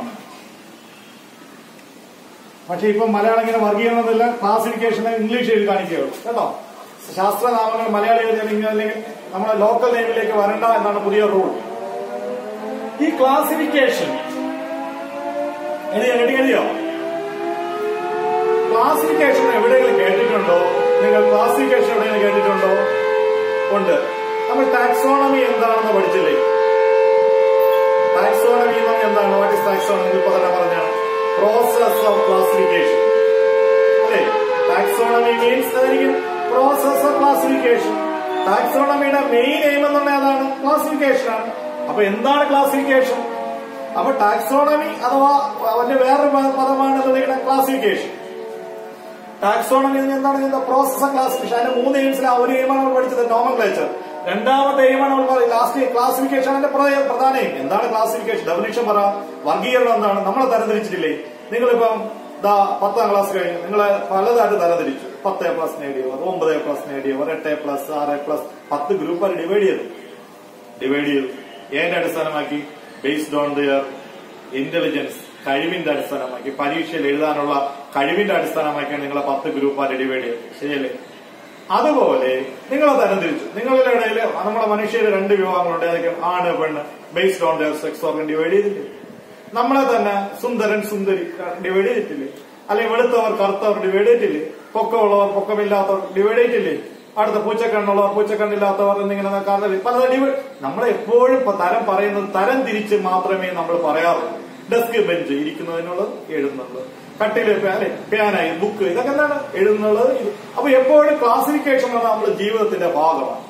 പക്ഷെ ഇപ്പൊ മലയാളം ഇങ്ങനെ വർഗീകരണമില്ല ക്ലാസിഫിക്കേഷൻ ഇംഗ്ലീഷ് എഴുതി കാണിക്കുകയുള്ളൂ കേട്ടോ ശാസ്ത്രനാമങ്ങൾ മലയാളി എഴുതി അല്ലെങ്കിൽ നമ്മുടെ ലോക്കൽ നെയിമിലേക്ക് വരണ്ട എന്നാണ് പുതിയ റൂൾ ഈ ക്ലാസിഫിക്കേഷൻ എഴുതിയോ എഴുതി എഴുതിയോ ക്ലാസിഫിക്കേഷൻ എവിടെയെങ്കിലും കേട്ടിട്ടുണ്ടോ നിങ്ങൾ ക്ലാസിഫിക്കേഷൻ എവിടെയെങ്കിലും കേട്ടിട്ടുണ്ടോ ഉണ്ട് നമ്മൾ ടാക്സോണമി എന്താണെന്ന് പഠിച്ചില്ലേ ടാക്സോണമി എന്ന് പറഞ്ഞാൽ എന്താണ് വാട്ട് ഇസ് ടാക്സോണമി ഇപ്പൊ തന്നെ പറഞ്ഞാണ് പ്രോസസ് ഓഫ് ക്ലാസിഫിക്കേഷൻ അല്ലേ ടാക്സോണമി മീൻസ് അതായിരിക്കും പ്രോസസ് ഓഫ് ക്ലാസിഫിക്കേഷൻ ടാക്സോണമിയുടെ മെയിൻ എയിം എന്ന് പറഞ്ഞാൽ അതാണ് ക്ലാസിഫിക്കേഷൻ ആണ് അപ്പൊ എന്താണ് ക്ലാസിഫിക്കേഷൻ അപ്പൊ ടാക്സോണമി അഥവാ അവന്റെ വേറൊരു പ- പദമാണ് വിളിക്കുന്ന ക്ലാസിഫിക്കേഷൻ ടാക്സോണമി എന്ന് എന്താണ് പ്രോസസ് ഓഫ് ക്ലാസിഫിക്കേഷൻ അതിന്റെ മൂന്ന് എയിംസിൽ ഒരു എയിമാണ് നമ്മൾ പഠിച്ചത് നോമൻ ക്ലേച്ചർ രണ്ടാമത്തെ എയിമാണ് നമ്മൾ പറയുന്നത് ലാസ്റ്റ് ക്ലാസിഫിക്കേഷൻ അതിന്റെ പ്രധാന പ്രധാന എയിം എന്താണ് ക്ലാസിഫിക്കേഷൻ ഡെഫിനിഷൻ പറ വർഗീകരണം എന്താണ് നമ്മളെ തരംതിരിച്ചിട്ടില്ലേ നിങ്ങളിപ്പം ദാ പത്താം ക്ലാസ് കഴിഞ്ഞു നിങ്ങളെ പലതായിട്ട് തരംതിരിച്ചു പത്ത് എ പ്ലസ് നേടിയവർ ഒമ്പത് എ പ്ലസ് നേടിയവർ എട്ട് എ പ്ലസ് ആറ് എ പ്ലസ് പത്ത് ഗ്രൂപ്പായി ഡിവൈഡ് ചെയ്തു ഡിവൈഡ് ചെയ്തു ഏതിന്റെ അടിസ്ഥാനമാക്കി ബേസ്ഡ് ഓൺ ദിയർ ഇന്റലിജൻസ് കഴിവിന്റെ അടിസ്ഥാനമാക്കി പരീക്ഷയിൽ എഴുതാനുള്ള കഴിവിന്റെ അടിസ്ഥാനമാക്കിയാണ് നിങ്ങളെ പത്ത് ഗ്രൂപ്പായിട്ട് ഡിവൈഡ് ചെയ്തത് ശരിയല്ലേ അതുപോലെ നിങ്ങളെ തരംതിരിച്ചു നിങ്ങളുടെ ഇടയിൽ നമ്മുടെ മനുഷ്യര് രണ്ട് വിഭാഗങ്ങളുണ്ട് ഏതൊക്കെയാണ് ആണ് പെണ്ണ് based on their sex organ divide ചെയ്തില്ലേ നമ്മളെ തന്നെ സുന്ദരൻ സുന്ദരി ഡിവൈഡ് ചെയ്തിട്ടില്ലേ അല്ലെങ്കിൽ വെളുത്തവർ കറുത്തവർ ഡിവൈഡ് ചെയ്തിട്ടില്ലേ പൊക്കമുള്ളവർ പൊക്കമില്ലാത്തവർ ഡിവൈഡ് ചെയ്തിട്ടില്ലേ അടുത്ത പൂച്ചക്കണ്ണുള്ളവർ പൂച്ചക്കണ്ണില്ലാത്തവർ എന്നിങ്ങനെ കാരണം പല ഡിവൈഡ് നമ്മൾ എപ്പോഴും ഇപ്പൊ തരം പറയുന്നത് തരം തിരിച്ച് മാത്രമേ നമ്മൾ പറയാറുള്ളൂ ഡെസ്ക് ബെഞ്ച് ഇരിക്കുന്നതിനുള്ളത് എഴുതുന്നത് കട്ടില് അല്ലെ പിയാനായി ബുക്ക് ഇതൊക്കെ എന്താണ് എഴുതുന്നത് ഇത് അപ്പൊ എപ്പോഴും ക്ലാസിഫിക്കേഷൻ എന്ന് നമ്മുടെ ജീവിതത്തിന്റെ ഭാഗമാണ്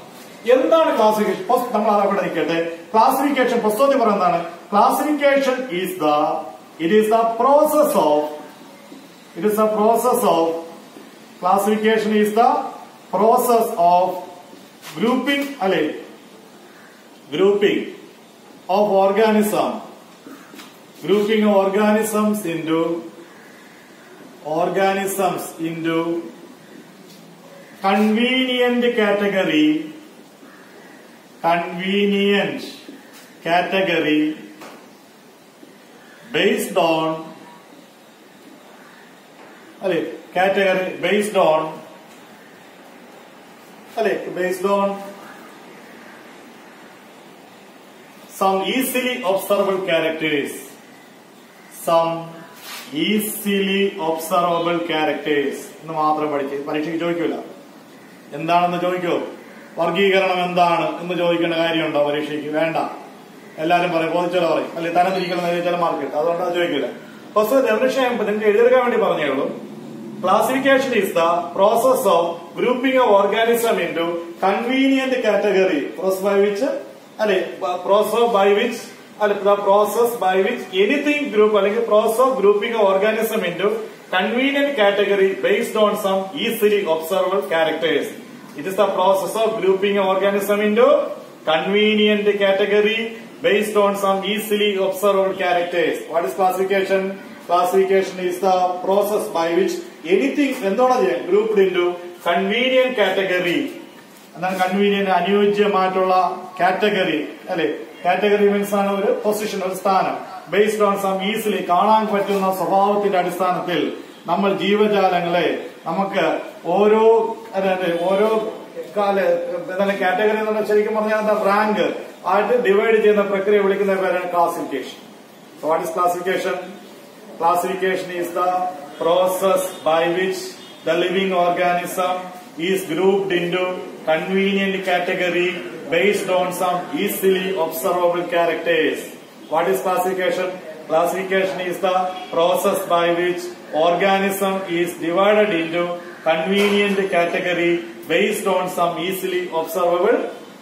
എന്താണ് ക്ലാസിഫിക്കേഷൻ നമ്മൾ അതവിടെ നിൽക്കട്ടെ ക്ലാസിഫിക്കേഷൻ പുസ്തകത്തിൽ പറയുന്നതാണ് classification is the it is the process of it is the process of classification is the process of grouping അല്ലെ grouping of organism grouping organisms into organisms into convenient category convenient category based on അല്ലെ category based on അല്ലെ based on some easily observable characters some easily observable characters എന്ന് മാത്രം പഠിച്ച് പരീക്ഷയ്ക്ക് ചോദിക്കൂല എന്താണെന്ന് ചോദിക്കോ വർഗീകരണം എന്താണ് എന്ന് ചോദിക്കേണ്ട കാര്യമുണ്ടോ പരീക്ഷയ്ക്ക് വേണ്ട എല്ലാരും പറയും ബോധിച്ചാലോ പറയും അല്ലെ തരംതിരിക്കണം ചോദിച്ചാൽ മാർക്ക് കിട്ടും അതുകൊണ്ട് അത് ചോദിക്കൂല ഫസ്റ്റ് ഡെഫിനേഷൻ നിങ്ങൾക്ക് എഴുതിയെടുക്കാൻ വേണ്ടി പറഞ്ഞേ ഉള്ളൂ classification is the process of grouping of organism into convenient category process by which അല്ലെ പ്രോസസ് ബൈ വിച്ച് അല്ലെ the process by which anything group അല്ലെങ്കിൽ process of grouping of organism into convenient category based on some easily observable characters it is the process of grouping organism into convenient category based on some easily observable characters. What is classification? Classification is the process by which anything എന്താണ് grouped into convenient category എന്താണ് convenient അനുയോജ്യമായിട്ടുള്ള category അല്ലെ category means ആണ് ഒരു position ഒരു സ്ഥാനം based on some easily കാണാൻ പറ്റുന്ന സ്വഭാവത്തിന്റെ അടിസ്ഥാനത്തിൽ നമ്മൾ ജീവജാലങ്ങളെ നമുക്ക് ഓരോ അതായത് ഓരോ കാല എന്താണ് കാറ്റഗറി എന്ന് പറഞ്ഞാൽ ശരിക്കും പറഞ്ഞാൽ എന്താ റാങ്ക് ആയിട്ട് ഡിവൈഡ് ചെയ്യുന്ന പ്രക്രിയ വിളിക്കുന്ന പേരാണ് classification what is classification classification is the process by which the living organism is grouped into convenient category based on some easily observable characters. What is classification? Classification is the process by which organism is divided into convenient category based on some easily observable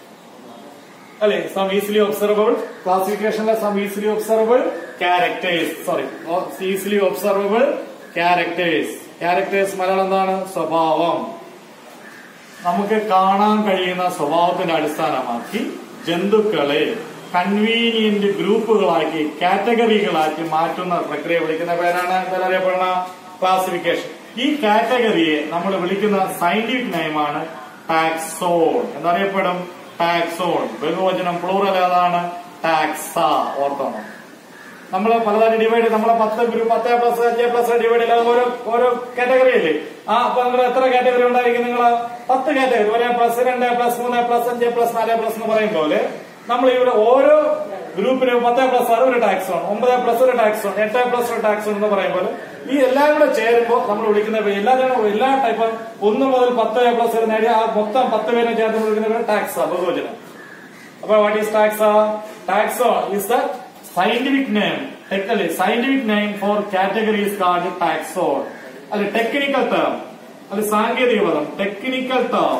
അല്ലെ some easily observable ക്ലാസിഫിക്കേഷനിലെ some easily observable characters sorry easily observable characters characters Malayalam എന്താണ് സ്വഭാവം നമുക്ക് കാണാൻ കഴിയുന്ന സ്വഭാവത്തിന്റെ അടിസ്ഥാനമാക്കി ജന്തുക്കളെ convenient ഗ്രൂപ്പുകളാക്കി കാറ്റഗറികളാക്കി മാറ്റുന്ന പ്രക്രിയ വിളിക്കുന്ന പേരാണ് എന്താ ക്ലാസിഫിക്കേഷൻ ഈ കാറ്റഗറിയെ നമ്മൾ വിളിക്കുന്ന സയന്റിഫിക് നെയിമാണ് ടാക്സോൺ എന്നറിയപ്പെടും ടാക്സോൺ ബഹുവചനം പ്ലൂറൽ ഏതാണ് ടാക്സ ഓർത്തോണം നമ്മൾ പലതായിട്ട് ഡിവൈഡ് നമ്മളെ പത്ത് ഗ്രൂപ്പ് പത്ത് പ്ലസ് അഞ്ച് പ്ലസ് ഡിവൈഡ് ചെയ്യാതെ ഓരോ ഓരോ കാറ്റഗറി അല്ലേ ആ അപ്പൊ നിങ്ങൾ എത്ര കാറ്റഗറി ഉണ്ടായിരിക്കും നിങ്ങൾ പത്ത് കാറ്റഗറി ഒരേ പ്ലസ് രണ്ട് പ്ലസ് മൂന്ന് പ്ലസ് അഞ്ച് പ്ലസ് നാല് പ്ലസ് എന്ന് പറയും പോലെ നമ്മൾ ഇവിടെ ഓരോ ഗ്രൂപ്പിന് പത്ത് പ്ലസ് ആറ് ഒരു ടാക്സ് ആണ് ഒമ്പത് പ്ലസ് ഒരു ടാക്സ് ആണ് എട്ട് പ്ലസ് ഒരു ടാക്സ് എന്ന് പറയും പോലെ ഈ എല്ലാം കൂടെ ചേരുമ്പോൾ നമ്മൾ വിളിക്കുന്ന പേര് എല്ലാ എല്ലാ ടൈപ്പ് ഒന്ന് മുതൽ പത്ത് പ്ലസ് വരെ നേടിയ ആ മൊത്തം പത്ത് പേരെ ചേർത്ത് വിളിക്കുന്ന പേര് ടാക്സ് ബഹുവചനം അപ്പൊ what is taxa taxa is the scientific name technically scientific name for category is called taxon അല്ലെ ടെക്നിക്കൽ ടേം അത് സാങ്കേതിക പദം technical term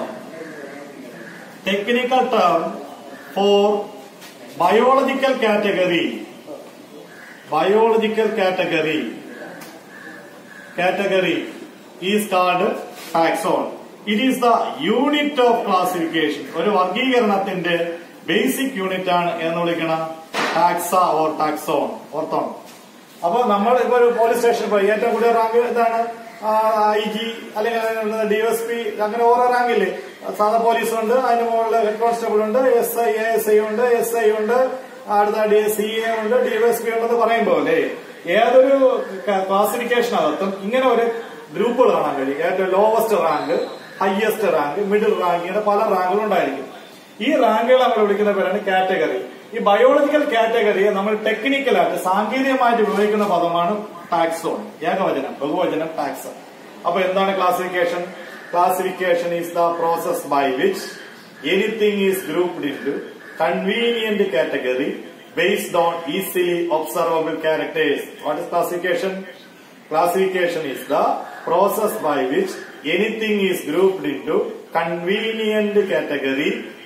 technical term for biological category biological category category is called taxon it is the unit of classification ഒരു വർഗീകരണത്തിന്റെ basic unit ആണ് എന്ന് വിളിക്കണ taxa or taxon ഓർത്തോണം അപ്പൊ നമ്മൾ ഇപ്പൊ ഒരു പോലീസ് സ്റ്റേഷനിൽ പോയി ഏറ്റവും കൂടുതൽ റാങ്ക് ഇതാണ് ഐ ജി അല്ലെങ്കിൽ ഡി എസ് പി അങ്ങനെ ഓരോ റാങ്കില്ലേ സാധാ പോലീസ് ഉണ്ട് അതിന് മുകളിൽ ഹെഡ് കോൺസ്റ്റബിൾ ഉണ്ട് S I A S I ഉണ്ട് എസ് ഐ ഉണ്ട് അടുത്ത ഡി സി എ ഉണ്ട് ഡി എസ് പി ഉണ്ടെന്ന് പറയും പോലെ ഏതൊരു ക്ലാസിഫിക്കേഷൻ അകത്തും ഇങ്ങനെ ഒരു ഗ്രൂപ്പുകൾ കാണാൻ കഴിയും ഏറ്റവും lowest rank highest rank middle rank ഇങ്ങനെ പല റാങ്കുകൾ ഉണ്ടായിരിക്കും ഈ റാങ്കുകൾ നമ്മൾ വിളിക്കുന്ന പേരാണ് കാറ്റഗറി ഈ ബയോളജിക്കൽ കാറ്റഗറിയെ നമ്മൾ ടെക്നിക്കലായിട്ട് സാങ്കേതികമായിട്ട് ഉപയോഗിക്കുന്ന പദമാണ് ടാക്സോൺ ഏകവചനം ബഹുവചനം ടാക്സ് അപ്പൊ എന്താണ് classification classification is the process by which anything is grouped into convenient category based on easily observable characters. What is classification? Classification is the process by which anything is grouped into convenient category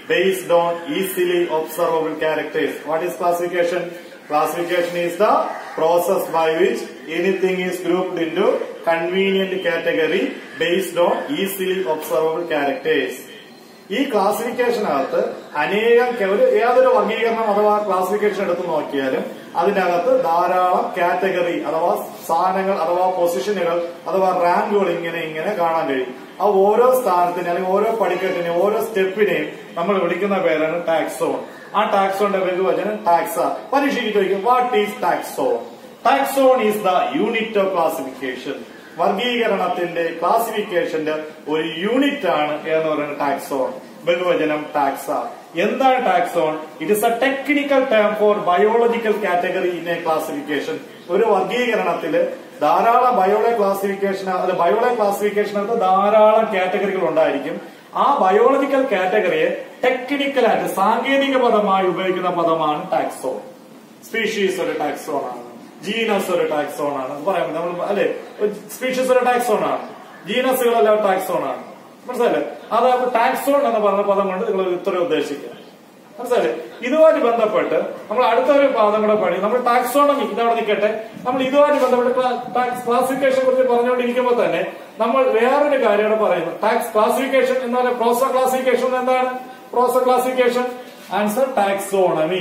based on easily observable characters. What is classification? Classification is the process by which anything is grouped into convenient category based on easily observable characters. ഈ ക്ലാസിഫിക്കേഷനകത്ത് അനേകം ക- ഒരു ഏതൊരു വർഗീകരണം അഥവാ classification എടുത്ത് നോക്കിയാലും അതിനകത്ത് ധാരാളം കാറ്റഗറി അഥവാ സ്ഥാനങ്ങൾ അഥവാ പൊസിഷനുകൾ അഥവാ റാങ്കുകൾ ഇങ്ങനെ ഇങ്ങനെ കാണാൻ കഴിയും ആ ഓരോ സ്ഥാനത്തിനെ അല്ലെങ്കിൽ ഓരോ പടിക്കെട്ടിനെയും ഓരോ സ്റ്റെപ്പിനെയും നമ്മൾ വിളിക്കുന്ന പേരാണ് ടാക്സോൺ ആ ടാക്സോണിന്റെ ബഹുവചനം ടാക്സ പരീക്ഷയ്ക്ക് ചോദിക്കും what is taxon taxon is the unit of classification വർഗീകരണത്തിന്റെ ക്ലാസിഫിക്കേഷന്റെ ഒരു യൂണിറ്റ് ആണ് എന്ന് പറയുന്നത് ടാക്സോൺ ബഹുവചനം ടാക്സ എന്താണ് taxon it is a technical term for biological category in a classification ഒരു വർഗീകരണത്തില് ധാരാളം ബയോളെ ക്ലാസിഫിക്കേഷൻ അല്ല ബയോളെ ക്ലാസിഫിക്കേഷനകത്ത് ധാരാളം കാറ്റഗറികൾ ഉണ്ടായിരിക്കും ആ ബയോളജിക്കൽ കാറ്റഗറിയെ ടെക്നിക്കലായിട്ട് സാങ്കേതിക പദമായി ഉപയോഗിക്കുന്ന പദമാണ് ടാക്സോൺ സ്പീഷീസ് ഒരു ടാക്സോൺ ആണ് ജീനസ് ഒരു ടാക്സോൺ ആണ് എന്ന് പറയാൻ പറ്റും. നമ്മൾ അല്ലെ സ്പീഷീസ് ഒരു ടാക്സോൺ ആണ് ജീനസുകളെല്ലാം ടാക്സോൺ ആണ് മനസ്സിലല്ലേ അത് ടാക്സോൺ എന്ന് പറഞ്ഞ പദം കൊണ്ട് നിങ്ങൾ ഇത്രയും ഉദ്ദേശിക്കുക മനസ്സിലായി ഇതുമായിട്ട് ബന്ധപ്പെട്ട് നമ്മൾ അടുത്തൊരു പാദം കൂടെ പഠി നമ്മൾ ടാക്സോണമി ഇതവിടെ നിൽക്കട്ടെ നമ്മൾ ഇതുമായിട്ട് ബന്ധപ്പെട്ട് ടാക്സ് ക്ലാസിഫിക്കേഷൻ കുറിച്ച് പറഞ്ഞുകൊണ്ടിരിക്കുമ്പോൾ തന്നെ നമ്മൾ വേറൊരു കാര്യം കൂടെ പറയുന്നു ടാക്സ് ക്ലാസിഫിക്കേഷൻ എന്ന് പറഞ്ഞാൽ പ്രോസ ക്ലാസിഫിക്കേഷൻ എന്താണ് process classification answer taxonomy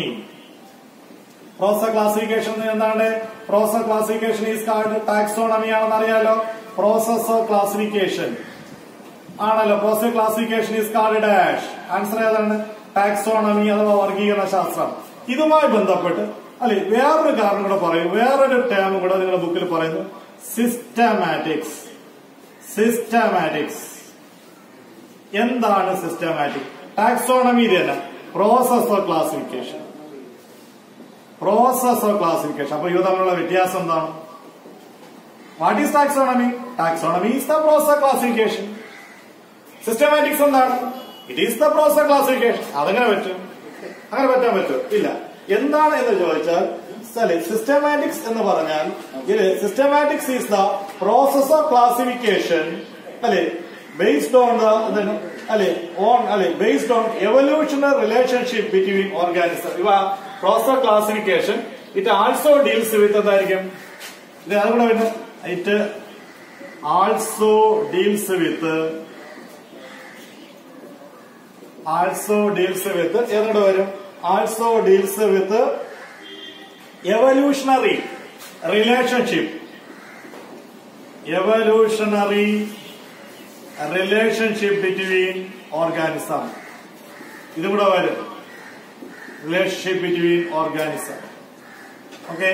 process classification എന്താണ് process classification is called taxonomy ആണെന്ന് അറിയാലോ പ്രോസസ് ഓഫ് ക്ലാസിഫിക്കേഷൻ ആണല്ലോ process classification is called dash answer ഏതാണ് ടാക്സോണമി അഥവാ വർഗീകരണ ശാസ്ത്രം ഇതുമായി ബന്ധപ്പെട്ട് അല്ലെ വേറൊരു കാരണം കൂടെ പറയും വേറൊരു ടേം കൂടെ നിങ്ങളുടെ ബുക്കിൽ പറയുന്നു സിസ്റ്റമാറ്റിക്സ് സിസ്റ്റമാറ്റിക്സ് എന്താണ് സിസ്റ്റമാറ്റിക് ടാക്സോണമി തന്നെ process of classification process of classification അപ്പൊ ഇത് തമ്മിലുള്ള വ്യത്യാസം എന്താണ് what is taxonomy taxonomy is the process classification systematics എന്താണ് it is the process classification അതെങ്ങനെ പറ്റും അങ്ങനെ പറ്റാൻ പറ്റും ഇല്ല എന്താണ് എന്ന് ചോദിച്ചാൽ സിസ്റ്റമാറ്റിക്സ് എന്ന് പറഞ്ഞാൽ ഇത് systematics is the process of classification അല്ലെ ബേസ്ഡ് ഓൺ ദ അല്ലെ ഓൺ അല്ലെ based on evolutionary relationship between organism ഇവ process classification it also deals with എന്തായിരിക്കും ഇത് അതുകൂടെ വരുന്നത് it also deals with also deals with ഏതോടെ വരും also deals with evolutionary relationship evolutionary relationship between organism ഇതും കൂടെ വരും റിലേഷൻഷിപ്പ് ബിറ്റ്വീൻ ഓർഗാനിസം ഓക്കെ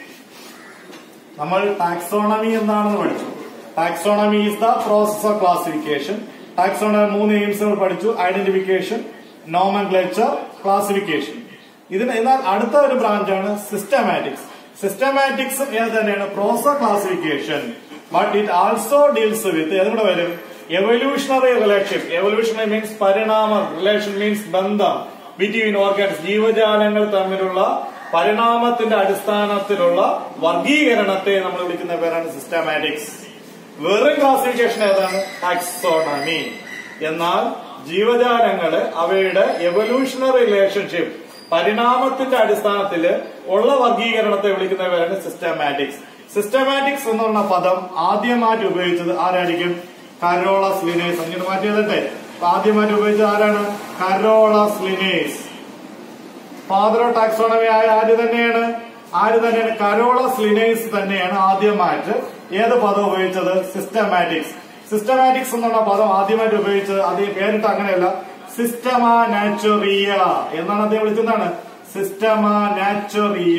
നമ്മൾ ടാക്സോണമി എന്താണെന്ന് പഠിച്ചു taxonomy is the process of classification taxonomy മൂന്ന് എയിംസ് നമ്മൾ പഠിച്ചു ഐഡന്റിഫിക്കേഷൻ നോമൻക്ലേച്ചർ ക്ലാസിഫിക്കേഷൻ ഇതിന് എന്നാൽ അടുത്ത ഒരു ബ്രാഞ്ചാണ് സിസ്റ്റമാറ്റിക്സ് സിസ്റ്റമാറ്റിക്സ് ഏത് തന്നെയാണ് process classification but it also deals with ഏതും കൂടെ വരും എവല്യൂഷണറി റിലേഷൻഷിപ്പ് എവല്യൂഷണറി മീൻസ് പരിണാമം റിലേഷൻ മീൻസ് ബന്ധം ബിറ്റ്വീൻ ഓർഗാൻസ് ജീവജാലങ്ങൾ തമ്മിലുള്ള പരിണാമത്തിന്റെ അടിസ്ഥാനത്തിലുള്ള വർഗീകരണത്തെ നമ്മൾ വിളിക്കുന്ന പേരാണ് സിസ്റ്റമാറ്റിക്സ് വെറും ക്ലാസിഫിക്കേഷൻ ഏതാണ് ടാക്സോണമി എന്നാൽ ജീവജാലങ്ങള് അവയുടെ എവല്യൂഷണറി റിലേഷൻഷിപ്പ് പരിണാമത്തിന്റെ അടിസ്ഥാനത്തിൽ ഉള്ള വർഗീകരണത്തെ വിളിക്കുന്ന പേരാണ് സിസ്റ്റമാറ്റിക്സ് സിസ്റ്റമാറ്റിക്സ് എന്ന് പറഞ്ഞ പദം ആദ്യമായിട്ട് ഉപയോഗിച്ചത് ആരായിരിക്കും കരോളസ് ലിനേസ് അങ്ങനെ മാറ്റി എഴുതട്ടെ അപ്പൊ ആദ്യമായിട്ട് ഉപയോഗിച്ചത് ആരാണ് Carolus Linnaeus father of taxonomy ആയ ആര് തന്നെയാണ് ആര് തന്നെയാണ് കരോളസ് ലിനേസ് തന്നെയാണ് ആദ്യമായിട്ട് ഏത് പദം ഉപയോഗിച്ചത് സിസ്റ്റമാറ്റിക്സ് സിസ്റ്റമാറ്റിക്സ് എന്നുള്ള പദം ആദ്യമായിട്ട് ഉപയോഗിച്ചത് അദ്ദേഹം പേരിട്ട് അങ്ങനെയല്ല സിസ്റ്റമാ നാച്ചുറിയ എന്നാണ് അദ്ദേഹം വിളിച്ചതാണ് സിസ്റ്റമാ നാച്ചുറിയ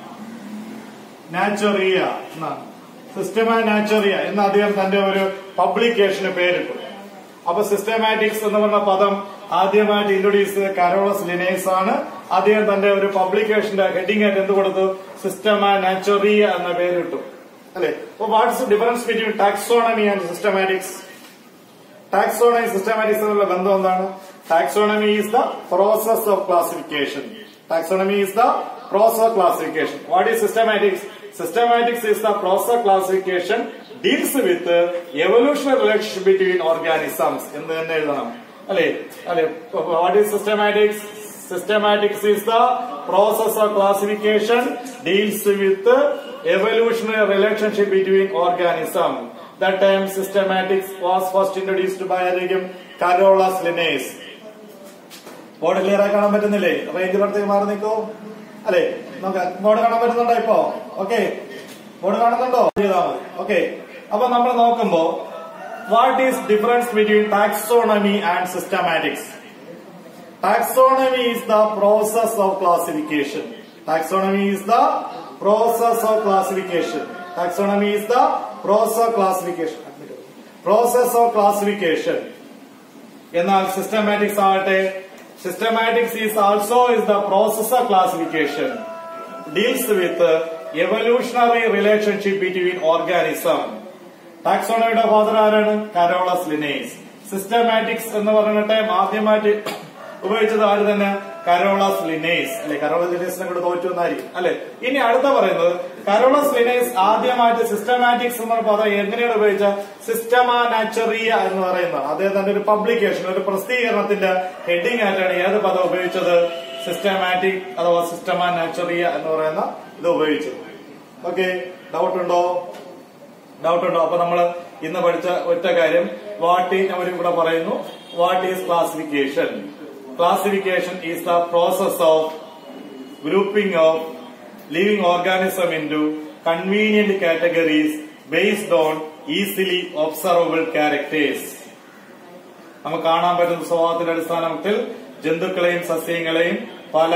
നാച്ചുറിയ എന്നാണ് സിസ്റ്റമാ നാച്ചുറിയ എന്ന് അദ്ദേഹം തന്റെ ഒരു പബ്ലിക്കേഷന് പേരിട്ടു അപ്പൊ സിസ്റ്റമാറ്റിക്സ് എന്ന് പറഞ്ഞ പദം ആദ്യമായിട്ട് ഇൻട്രൊഡ്യൂസ് ചെയ്ത കരോളസ് ലിനേസ് ആണ് അദ്ദേഹം തന്റെ ഒരു പബ്ലിക്കേഷന്റെ ഹെഡിംഗ് ആയിട്ട് എന്ത് കൊടുത്തു സിസ്റ്റമാ നാച്ചുറിയ എന്ന പേരിട്ടു അല്ലെ അപ്പൊ what's difference between taxonomy and systematics taxonomy systematics തമ്മിലുള്ള ബന്ധം എന്താണ് taxonomy is the process of classification taxonomy is the process of classification what is systematics systematics is the process of classification deals with evolutionary relationship between organisms എന്ന് തന്നെ എഴുതണം അല്ലെ അല്ലെ what is systematics systematics is the process of classification deals with evolutionary relationship between organism the time systematics was first introduced by ആയിരിക്കും Carolus Linnaeus board clear ആയി കാണാൻ പറ്റുന്നില്ലേ റേഞ്ചിനടുത്തേക്ക് മാറി നിൽക്കൂ അല്ലെ നമുക്ക് ബോർഡ് കാണാൻ പറ്റുന്നുണ്ടോ ഇപ്പോ ഓക്കെ ബോർഡ് കാണുന്നുണ്ടോ ചെയ്താൽ മതി ഓക്കെ അപ്പൊ നമ്മൾ നോക്കുമ്പോ what is difference between taxonomy and systematics taxonomy is the process of classification taxonomy is the process of classification taxonomy is the process of classification process of classification എന്നാൽ systematics ആകട്ടെ systematics is also is the process of classification deals with evolutionary relationship between organism ടാക്സോണമിയുടെ father ആരാണ് Carolus Linnaeus systematics എന്ന് പറഞ്ഞിട്ട് ആദ്യമായിട്ട് ഉപയോഗിച്ചത് ആര് തന്നെ കരോളസ് ലിനേസ് അല്ലെ കരോളസ് ലിനേസിനെ കൂടെ തോറ്റു എന്നായിരിക്കും അല്ലെ ഇനി അടുത്ത പറയുന്നത് കരോളസ് ലിനേസ് ആദ്യമായിട്ട് സിസ്റ്റമാറ്റിക്സ് എന്ന പദം എങ്ങനെയാണ് ഉപയോഗിച്ച സിസ്റ്റമാ നാച്ചറിയ എന്ന് പറയുന്നത് അദ്ദേഹത്തിന്റെ ഒരു പബ്ലിക്കേഷൻ ഒരു പ്രസിദ്ധീകരണത്തിന്റെ ഹെഡിങ് ആയിട്ടാണ് ഏത് പദം ഉപയോഗിച്ചത് സിസ്റ്റമാറ്റിക് അഥവാ സിസ്റ്റമാ നാച്ചറിയ എന്ന് പറയുന്ന ഇത് ഉപയോഗിച്ചത് ഓക്കെ ഡൗട്ട് ഉണ്ടോ ഡൗട്ട് ഉണ്ടോ അപ്പൊ നമ്മൾ ഇന്ന് പഠിച്ച ഒറ്റ കാര്യം വാട്ട് ഈ അവർ ഇവിടെ പറയുന്നു what is classification classification is the process of grouping of living organism into convenient categories based on easily observable characters നമുക്ക് കാണാൻ പറ്റുന്ന സ്വഭാവത്തിന്റെ അടിസ്ഥാനത്തിൽ ജന്തുക്കളെയും സസ്യങ്ങളെയും പല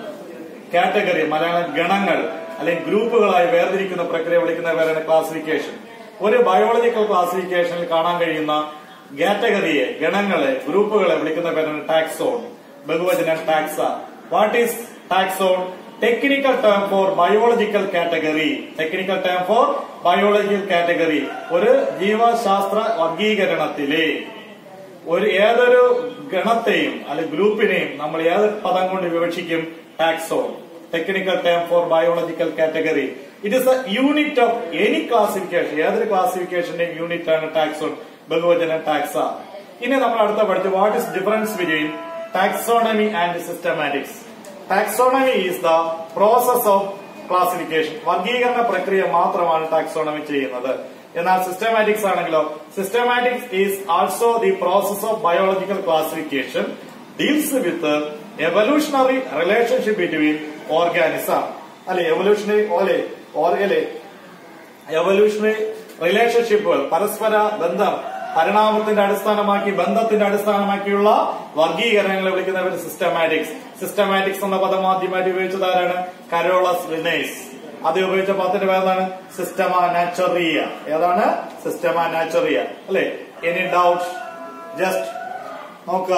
കാറ്റഗറി മലയാളം ഗണങ്ങൾ അല്ലെങ്കിൽ ഗ്രൂപ്പുകളായി വേർതിരിക്കുന്ന പ്രക്രിയ വിളിക്കുന്ന പേരാണ് ക്ലാസിഫിക്കേഷൻ ഒരു ബയോളജിക്കൽ ക്ലാസിഫിക്കേഷനിൽ കാണാൻ കഴിയുന്ന കാറ്റഗറിയെ ഗണങ്ങളെ ഗ്രൂപ്പുകളെ വിളിക്കുന്ന പേരാണ് ടാക്സോൺ ബഹുവചനം taxa what is taxon technical term for biological category technical term for biological category ഒരു ജീവശാസ്ത്ര വർഗീകരണത്തിലെ ഒരു ഏതൊരു ഗണത്തെയും അല്ലെങ്കിൽ ഗ്രൂപ്പിനെയും നമ്മൾ ഏത് പദം കൊണ്ട് വിവക്ഷിക്കും taxon technical term for biological category it is a unit of any classification ഏതൊരു ക്ലാസിഫിക്കേഷന്റെ യൂണിറ്റ് ആണ് ടാക്സോൺ ബഹുവചന ടാക്സ ഇനി നമ്മൾ അടുത്ത പഠിച്ചു what is difference between taxonomy and systematics taxonomy is the process of classification വർഗീകരണ പ്രക്രിയ മാത്രമാണ് ടാക്സോണമി ചെയ്യുന്നത് എന്നാൽ സിസ്റ്റമാറ്റിക്സ് ആണെങ്കിലോ systematics is also the process of biological classification deals with evolutionary relationship between organism അല്ലെ എവല്യൂഷണറി ഓലെ ഓർഗലെ എവല്യൂഷണറി റിലേഷൻഷിപ്പുകൾ പരസ്പര ബന്ധം പരിണാമത്തിന്റെ അടിസ്ഥാനമാക്കി ബന്ധത്തിന്റെ അടിസ്ഥാനമാക്കിയുള്ള വർഗീകരണങ്ങളെ വിളിക്കുന്നവർ സിസ്റ്റമാറ്റിക്സ് സിസ്റ്റമാറ്റിക്സ് എന്ന പദം ആദ്യമായിട്ട് ഉപയോഗിച്ചത് ആരാണ് കരോളസ് ലിനേസ് അത് ഉപയോഗിച്ച പദത്തിന്റെ പേരാണ് സിസ്റ്റമ നാച്ചറിയ ഏതാണ് സിസ്റ്റമ നാച്ചറിയ അല്ലെ എനി ഡൗട്ട് ജസ്റ്റ് നോക്കുക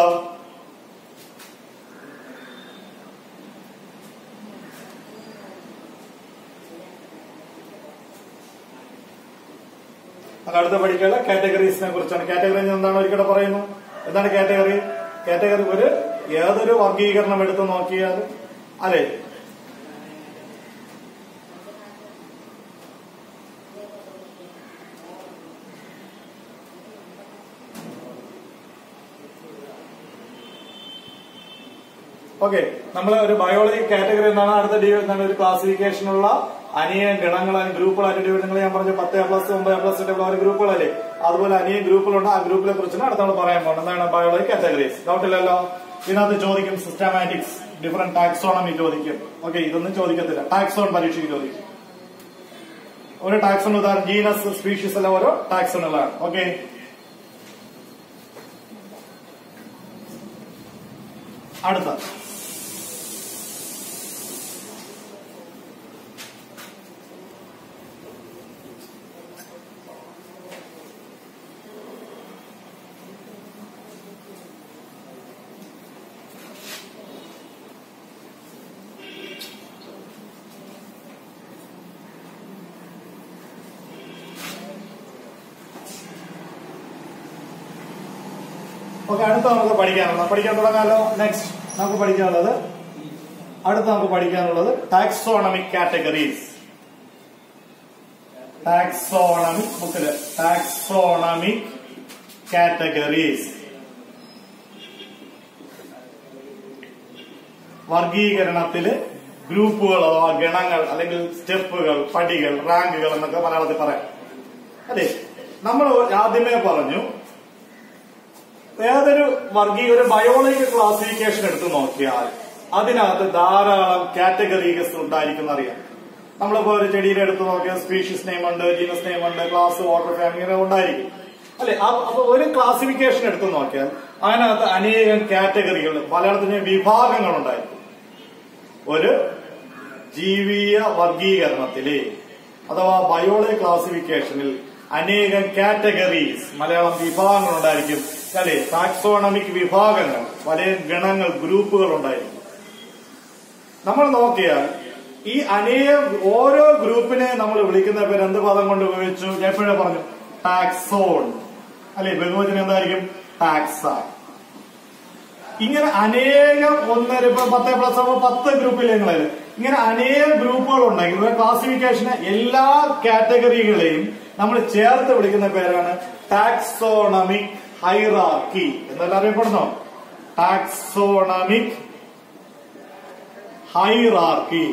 നമുക്ക് അടുത്ത പഠിക്കാനുള്ള കാറ്റഗറീസിനെ കുറിച്ചാണ് കാറ്റഗറി എന്താണ് ഒരിക്കലും പറയുന്നു എന്താണ് കാറ്റഗറി കാറ്റഗറി ഒരു ഏതൊരു വർഗീകരണം എടുത്ത് നോക്കിയാൽ അല്ലെ ഓക്കെ നമ്മൾ ഒരു ബയോളജി കാറ്റഗറി എന്നാണ് അടുത്ത ഡി എന്താണ് ഒരു ക്ലാസിഫിക്കേഷനുള്ള അനിയ ഗണങ്ങൾ ഗ്രൂപ്പുകളായിട്ട് ഡിവൈഡ് നിങ്ങൾ ഞാൻ പറഞ്ഞു പത്ത് എ പ്ലസ് ഒമ്പത് എ പ്ലസ് ഒരു ഗ്രൂപ്പുകളല്ലേ അതുപോലെ അനിയ ഗ്രൂപ്പുകളുണ്ട് ആ ഗ്രൂപ്പിനെ കുറിച്ചാണ് അടുത്ത നമ്മൾ പറയാൻ പോകുന്നത് എന്താണ് ബയോളജി കാറ്റഗറീസ് ഡൗട്ട് ഇല്ലല്ലോ ഇതിനകത്ത് ചോദിക്കും സിസ്റ്റമാറ്റിക്സ് ഡിഫറെന്റ് ടാക്സോണമി ചോദിക്കും ഓക്കെ ഇതൊന്നും ചോദിക്കത്തില്ല ടാക്സോൺ പരീക്ഷയ്ക്ക് ചോദിക്കും ഒരു ടാക്സോൺ ഉദാഹരണം ജീനസ് സ്പീഷീസ് എല്ലാം ഓരോ ടാക്സോണുകളാണ് ഓക്കെ അടുത്ത ഓക്കെ അടുത്ത നമുക്ക് പഠിക്കാനുള്ളത് പഠിക്കാൻ തുടങ്ങാലോ നെക്സ്റ്റ് നമുക്ക് പഠിക്കാനുള്ളത് അടുത്ത നമുക്ക് പഠിക്കാനുള്ളത് ടാക്സോണമിക് കാറ്റഗറീസ് ടാക്സോണമിക് ബുക്കില് ടാക്സോണമിക് കാറ്റഗറീസ് വർഗീകരണത്തില് ഗ്രൂപ്പുകൾ അഥവാ ഗണങ്ങൾ അല്ലെങ്കിൽ സ്റ്റെപ്പുകൾ പടികൾ റാങ്കുകൾ എന്നൊക്കെ മലയാളത്തിൽ പറയാം അതെ നമ്മൾ ആദ്യമേ പറഞ്ഞു ഏതൊരു വർഗീയ ഒരു ബയോളജി ക്ലാസിഫിക്കേഷൻ എടുത്തു നോക്കിയാൽ അതിനകത്ത് ധാരാളം കാറ്റഗറീസ് ഉണ്ടായിരിക്കും അറിയാം നമ്മളിപ്പോ ഒരു ചെടിയുടെ എടുത്ത് നോക്കിയാൽ സ്പീഷീസ് നെയിം ഉണ്ട് ജീനസ് നെയിം ഉണ്ട് ക്ലാസ് വാട്ടർ ഫാമിലി ഇങ്ങനെ ഉണ്ടായിരിക്കും അല്ലെ അപ്പൊ ഒരു ക്ലാസിഫിക്കേഷൻ എടുത്തു നോക്കിയാൽ അതിനകത്ത് അനേകം കാറ്റഗറികൾ മലയാളത്തിന് വിഭാഗങ്ങൾ ഉണ്ടായിരിക്കും ഒരു ജീവിയ വർഗീകരണത്തില് അഥവാ ബയോളജി ക്ലാസിഫിക്കേഷനിൽ അനേകം കാറ്റഗറീസ് മലയാളം വിഭാഗങ്ങൾ ഉണ്ടായിരിക്കും അല്ലെ ടാക്സോണമിക് വിഭാഗങ്ങൾ പല ഗണങ്ങൾ ഗ്രൂപ്പുകൾ ഉണ്ടായിരിക്കും നമ്മൾ നോക്കിയാൽ ഈ അനേകം ഓരോ ഗ്രൂപ്പിനെ നമ്മൾ വിളിക്കുന്ന പേര് എന്ത് പദം കൊണ്ട് ഉപയോഗിച്ചു ഞാൻ എപ്പോഴേ പറഞ്ഞു ടാക്സോൺ അല്ലെ ബഹുവചനം എന്തായിരിക്കും ടാക്സ ഇങ്ങനെ അനേകം ഒന്നര ഇപ്പൊ പത്ത് പ്ലസ് ആകുമ്പോൾ പത്ത് ഗ്രൂപ്പിലെങ്കിലും ഇങ്ങനെ അനേകം ഗ്രൂപ്പുകൾ ഉണ്ടെങ്കിൽ ഒരു ക്ലാസിഫിക്കേഷന് എല്ലാ കാറ്റഗറികളെയും നമ്മൾ ചേർത്ത് വിളിക്കുന്ന പേരാണ് ടാക്സോണമിക് ഹൈറാർക്കി എന്നെല്ലാം അറിയപ്പെടുന്നോ ടാക്സോണമിക് ഹൈറാർക്കി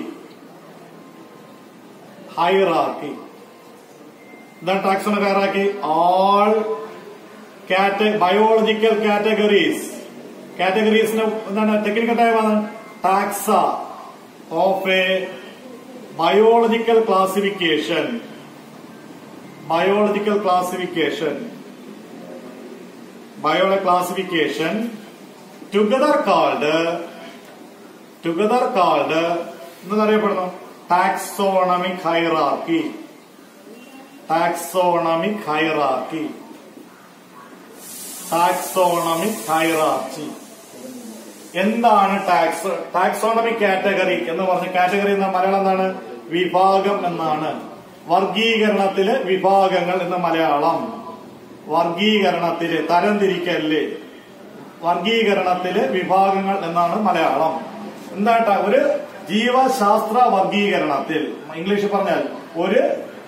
ഹൈറാർക്കി എന്താണ് ടാക്സോണമിക് ഹൈറാർക്കി ആൾ കാറ്റ ബയോളജിക്കൽ കാറ്റഗറീസ് കാറ്റഗറീസിന് എന്താണ് ടെക്നിക്കൽ ടൈമാണ് taxa of a biological classification biological classification ബയോള classification together called together called എന്നറിയപ്പെടുന്നു taxonomic hierarchy taxonomic hierarchy taxonomic hierarchy എന്താണ് ടാക്സ് ടാക്സോണമിക് കാറ്റഗറി എന്ന് പറഞ്ഞ കാറ്റഗറി എന്ന മലയാളം എന്താണ് വിഭാഗം എന്നാണ് വർഗീകരണത്തില് വിഭാഗങ്ങൾ എന്ന മലയാളം വർഗീകരണത്തില് തരംതിരിക്കല് വർഗീകരണത്തില് വിഭാഗങ്ങൾ എന്നാണ് മലയാളം എന്താട്ടാ ഒരു ജീവശാസ്ത്ര വർഗീകരണത്തിൽ ഇംഗ്ലീഷിൽ പറഞ്ഞാൽ ഒരു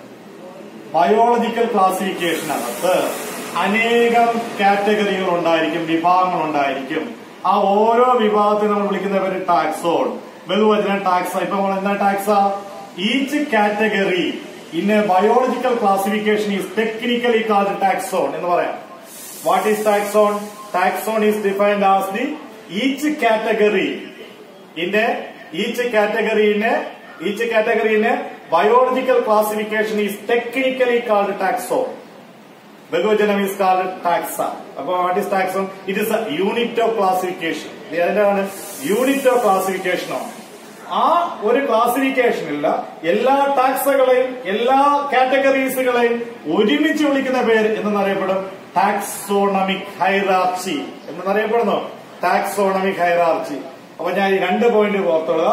ബയോളജിക്കൽ ക്ലാസിഫിക്കേഷനകത്ത് അനേകം കാറ്റഗറികൾ ഉണ്ടായിരിക്കും വിഭാഗങ്ങൾ ഉണ്ടായിരിക്കും ആ ഓരോ വിഭാഗത്തെ നമ്മൾ വിളിക്കുന്ന പേര് ടാക്സോൺ ബഹുവചനം ടാക്സ ഇപ്പൊ നമ്മൾ എന്താ taxa each category in a biological classification is technically called taxon എന്ന് പറയാം what is taxon taxon is defined as the each category in a each category in a each category in a biological classification is technically called taxon ബഹുവചനം is called taxa അപ്പൊ what is taxon it is a unit of classification അതിന്റെയാണ് unit of classification ആണ് ആ ഒരു ക്ലാസിഫിക്കേഷനില്ല എല്ലാ ടാക്സുകളെയും എല്ലാ കാറ്റഗറീസുകളെയും ഒരുമിച്ച് വിളിക്കുന്ന പേര് എന്നറിയപ്പെടും ടാക്സോണമിക് ഹൈറാർച്ചി എന്നറിയപ്പെടുന്നു ടാക്സോണമിക് ഹൈറാർച്ചി അപ്പൊ ഞാൻ ഈ രണ്ട് പോയിന്റ് ഓർത്തുക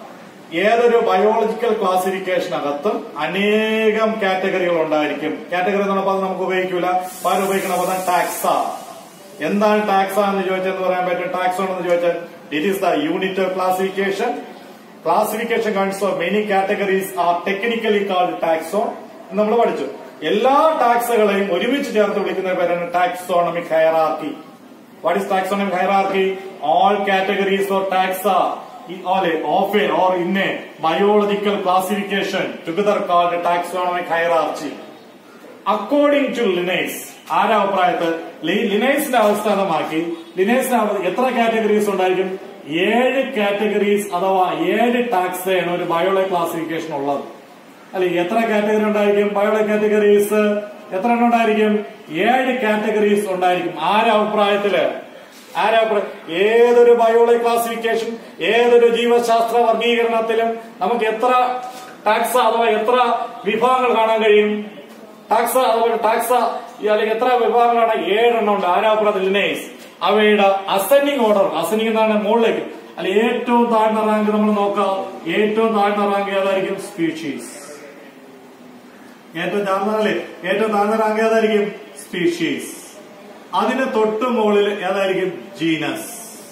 ഏതൊരു ബയോളജിക്കൽ ക്ലാസിഫിക്കേഷനകത്തും അനേകം കാറ്റഗറികൾ ഉണ്ടായിരിക്കും കാറ്റഗറി എന്നുള്ള പദം നമുക്ക് ഉപയോഗിക്കൂല പകരം ഉപയോഗിക്കുന്ന പദം ടാക്സ എന്താണ് ടാക്സ എന്ന് ചോദിച്ചെന്ന് പറയാൻ പറ്റും ടാക്സോൺ എന്ന് ചോദിച്ചാൽ it is the unit of classification classification consists of many categories are technically called taxon നമ്മൾ പഠിച്ചു എല്ലാ ടാക്സുകളെയും ഒരുമിച്ച് ചേർത്ത് വിളിക്കുന്ന പേരാണ് taxonomic hierarchy what is taxonomic hierarchy all categories of taxa of a or in a biological classification together called taxonomic hierarchy according to Linnaeus ആരാ അഭിപ്രായത്തിൽ ലിനൈസിന്റെ അവസ്ഥാനമാക്കി ലിനൈസിന് എത്ര കാറ്റഗറീസ് ഉണ്ടായിരിക്കും ഏഴ് കാറ്റഗറീസ് അഥവാ ഏഴ് ടാക്സാണ് ഒരു ബയോളജി ക്ലാസിഫിക്കേഷൻ ഉള്ളത് അല്ലെ എത്ര കാറ്റഗറി ഉണ്ടായിരിക്കും ബയോളജി കാറ്റഗറീസ് എത്ര എണ്ണം ഉണ്ടായിരിക്കും ഏഴ് കാറ്റഗറീസ് ഉണ്ടായിരിക്കും ആരാ അഭിപ്രായത്തില് ആരാ അഭിപ്രായം ഏതൊരു ബയോളജി ക്ലാസിഫിക്കേഷൻ ഏതൊരു ജീവശാസ്ത്ര വർഗീകരണത്തിലും നമുക്ക് എത്ര ടാക്സ അഥവാ എത്ര വിഭാഗങ്ങൾ കാണാൻ കഴിയും ടാക്സ അതുപോലെ ടാക്സ അല്ലെങ്കിൽ എത്ര വിഭാഗങ്ങളാണ് ഏഴെണ്ണം ഉണ്ട് ആരാ അഭിപ്രായത്തിൽ ലിനേസ് അവയുടെ അസെൻഡിങ് ഓർഡർ അസെൻഡിങ് എന്നാണ് മുകളിലേക്ക് അല്ല ഏറ്റവും താഴ്ന്ന റാങ്ക് നമ്മൾ നോക്കാം ഏറ്റവും താഴ്ന്ന റാങ്ക് ഏതായിരിക്കും സ്പീഷീസ് ഏറ്റവും താഴ്ന്നല്ലേ ഏറ്റവും താഴ്ന്ന റാങ്ക് ഏതായിരിക്കും സ്പീഷീസ് അതിന് തൊട്ട് മുകളിൽ ഏതായിരിക്കും ജീനസ്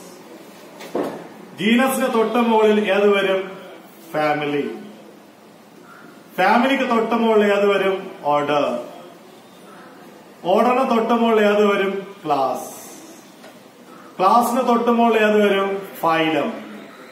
ജീനസിന് തൊട്ട് മുകളിൽ ഏത് വരും ഫാമിലി ഫാമിലിക്ക് തൊട്ട് മുകളിൽ ഏത് വരും ഓർഡർ ഓർഡറിന് തൊട്ട് മുകളിൽ ഏത് വരും ക്ലാസ് ക്ലാസിന് തൊട്ട് മുകളിൽ ഏത് വരും ഫൈലം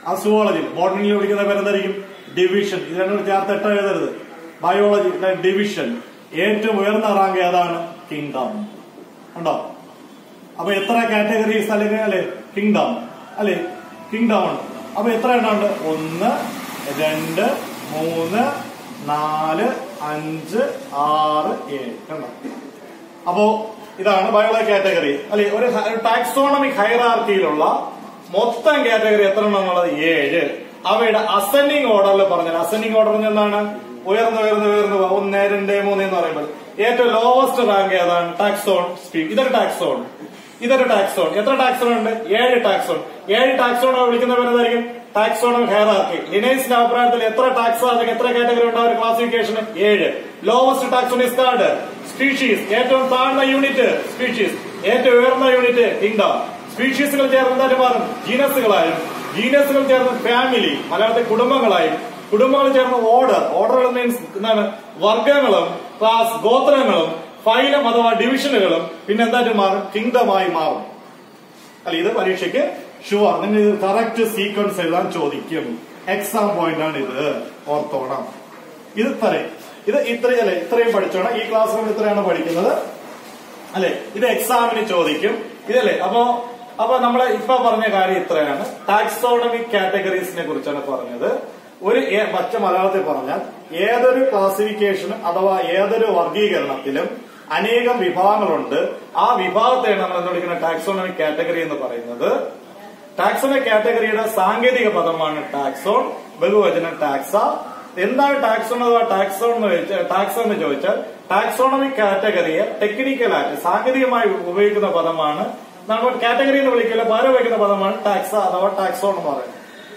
ആ സുവോളജിയിൽ ബോട്ടണിയിൽ വിളിക്കുന്ന പേരെന്തായിരിക്കും ഡിവിഷൻ ഇത് രണ്ടും ചേർത്ത് എട്ട് എഴുതരുത് ബയോളജി ഡിവിഷൻ ഏറ്റവും ഉയർന്ന റാങ്ക് ഏതാണ് കിങ്ഡം ഉണ്ടോ അപ്പൊ എത്ര കാറ്റഗറീസ് അല്ലെങ്കിൽ അല്ലെ കിങ്ഡം അല്ലെ കിങ്ഡം ആണ് അപ്പൊ എത്ര എണ്ണം ഉണ്ട് ഒന്ന് രണ്ട് മൂന്ന് നാല് അഞ്ച് ആറ് ഏഴ് കണ്ടോ അപ്പോ ഇതാണ് ബയോളജി കാറ്റഗറി അല്ലെ ഒരു ടാക്സോണമിക് ഹൈറാർക്കിയിലുള്ള മൊത്തം കാറ്റഗറി എത്ര എണ്ണം എന്നുള്ളത് ഏഴ് അവയുടെ അസെൻഡിങ് ഓർഡറിൽ പറഞ്ഞാൽ അസെൻഡിങ് ഓർഡർ എന്താണ് ഉയർന്ന് ഉയർന്ന് ഉയർന്ന് പോവാ. ഒന്ന് രണ്ട് മൂന്ന് എന്ന് പറയുമ്പോൾ ഏറ്റവും ലോവസ്റ്റ് റാങ്ക് ഏതാണ് ടാക്സോൺ സ്പീഡ് ഇതൊരു ടാക്സോൺ ഇതൊരു ടാക്സോൺ എത്ര ടാക്സോൺ ഉണ്ട് ഏഴ് ടാക്സോൺ ഏഴ് ടാക്സോൺ വിളിക്കുന്ന പേരെന്തായിരിക്കും ടാക്സോണമിക് ഹയറാർക്കി ലിനേഴ്സിന്റെ അഭിപ്രായത്തിൽ എത്ര ടാക്സ് അല്ലെങ്കിൽ എത്ര കാറ്റഗറി ഉണ്ടാവും ഒരു ക്ലാസിഫിക്കേഷൻ ഏഴ് lowest taxon is called species ഏറ്റവും താഴ്ന്ന യൂണിറ്റ് സ്പീഷീസ് ഏറ്റവും ഉയർന്ന യൂണിറ്റ് കിങ്ഡം സ്പീഷീസുകൾ ചേർന്ന് എന്തായിട്ട് മാറും ജീനസുകളായും ജീനസുകൾ ചേർന്ന് ഫാമിലി മലയാളത്തിൽ കുടുംബങ്ങളായും കുടുംബങ്ങൾ ചേർന്ന് ഓർഡർ ഓർഡറുകൾ മീൻസ് എന്താണ് വർഗങ്ങളും ക്ലാസ് ഗോത്രങ്ങളും ഫൈലം അഥവാ ഡിവിഷനുകളും പിന്നെ എന്തായിട്ട് മാറും കിങ്ഡമായി മാറും അല്ല ഇത് പരീക്ഷയ്ക്ക് ഷുവർ നിങ്ങൾ ഇത് കറക്റ്റ് സീക്വൻസ് എഴുതാൻ ചോദിക്കും എക്സാം പോയിന്റ് ആണ് ഇത് ഓർത്തോണം ഇത് ഇത്രയും ഇത് ഇത്രയും അല്ലെ ഇത്രയും പഠിച്ചോണം ഈ ക്ലാസ് നമ്മൾ ഇത്രയാണ് പഠിക്കുന്നത് അല്ലെ ഇത് എക്സാമിന് ചോദിക്കും ഇതല്ലേ അപ്പോ അപ്പൊ നമ്മൾ ഇപ്പൊ പറഞ്ഞ കാര്യം ഇത്രയാണ് ടാക്സോണമിക് കാറ്റഗറീസിനെ കുറിച്ചാണ് പറഞ്ഞത് ഒരു ഏ- പച്ച മലയാളത്തിൽ പറഞ്ഞാൽ ഏതൊരു ക്ലാസിഫിക്കേഷൻ അഥവാ ഏതൊരു വർഗീകരണത്തിലും അനേകം വിഭാഗങ്ങളുണ്ട് ആ വിഭാഗത്തെയാണ് നമ്മൾ എന്ത് വിളിക്കുന്ന ടാക്സോണമിക് കാറ്റഗറി എന്ന് പറയുന്നത് ടാക്സോണമിക് കാറ്റഗറിയുടെ സാങ്കേതിക പദമാണ് ടാക്സോൺ ബഹുവചനം ടാക്സ എന്താണ് ടാക്സോൺ അഥവാ ടാക്സോൺ എന്ന് ചോദിച്ചാൽ ടാക്സോൺ എന്ന് ചോദിച്ചാൽ ടാക്സോണമിക് കാറ്റഗറിയെ ടെക്നിക്കലായിട്ട് സാങ്കേതികമായി ഉപയോഗിക്കുന്ന പദമാണ് നമ്മൾ കാറ്റഗറി എന്ന് വിളിക്കില്ല പകരം ഉപയോഗിക്കുന്ന പദമാണ് ടാക്സ അഥവാ ടാക്സോൺ എന്ന് പറയുന്നത്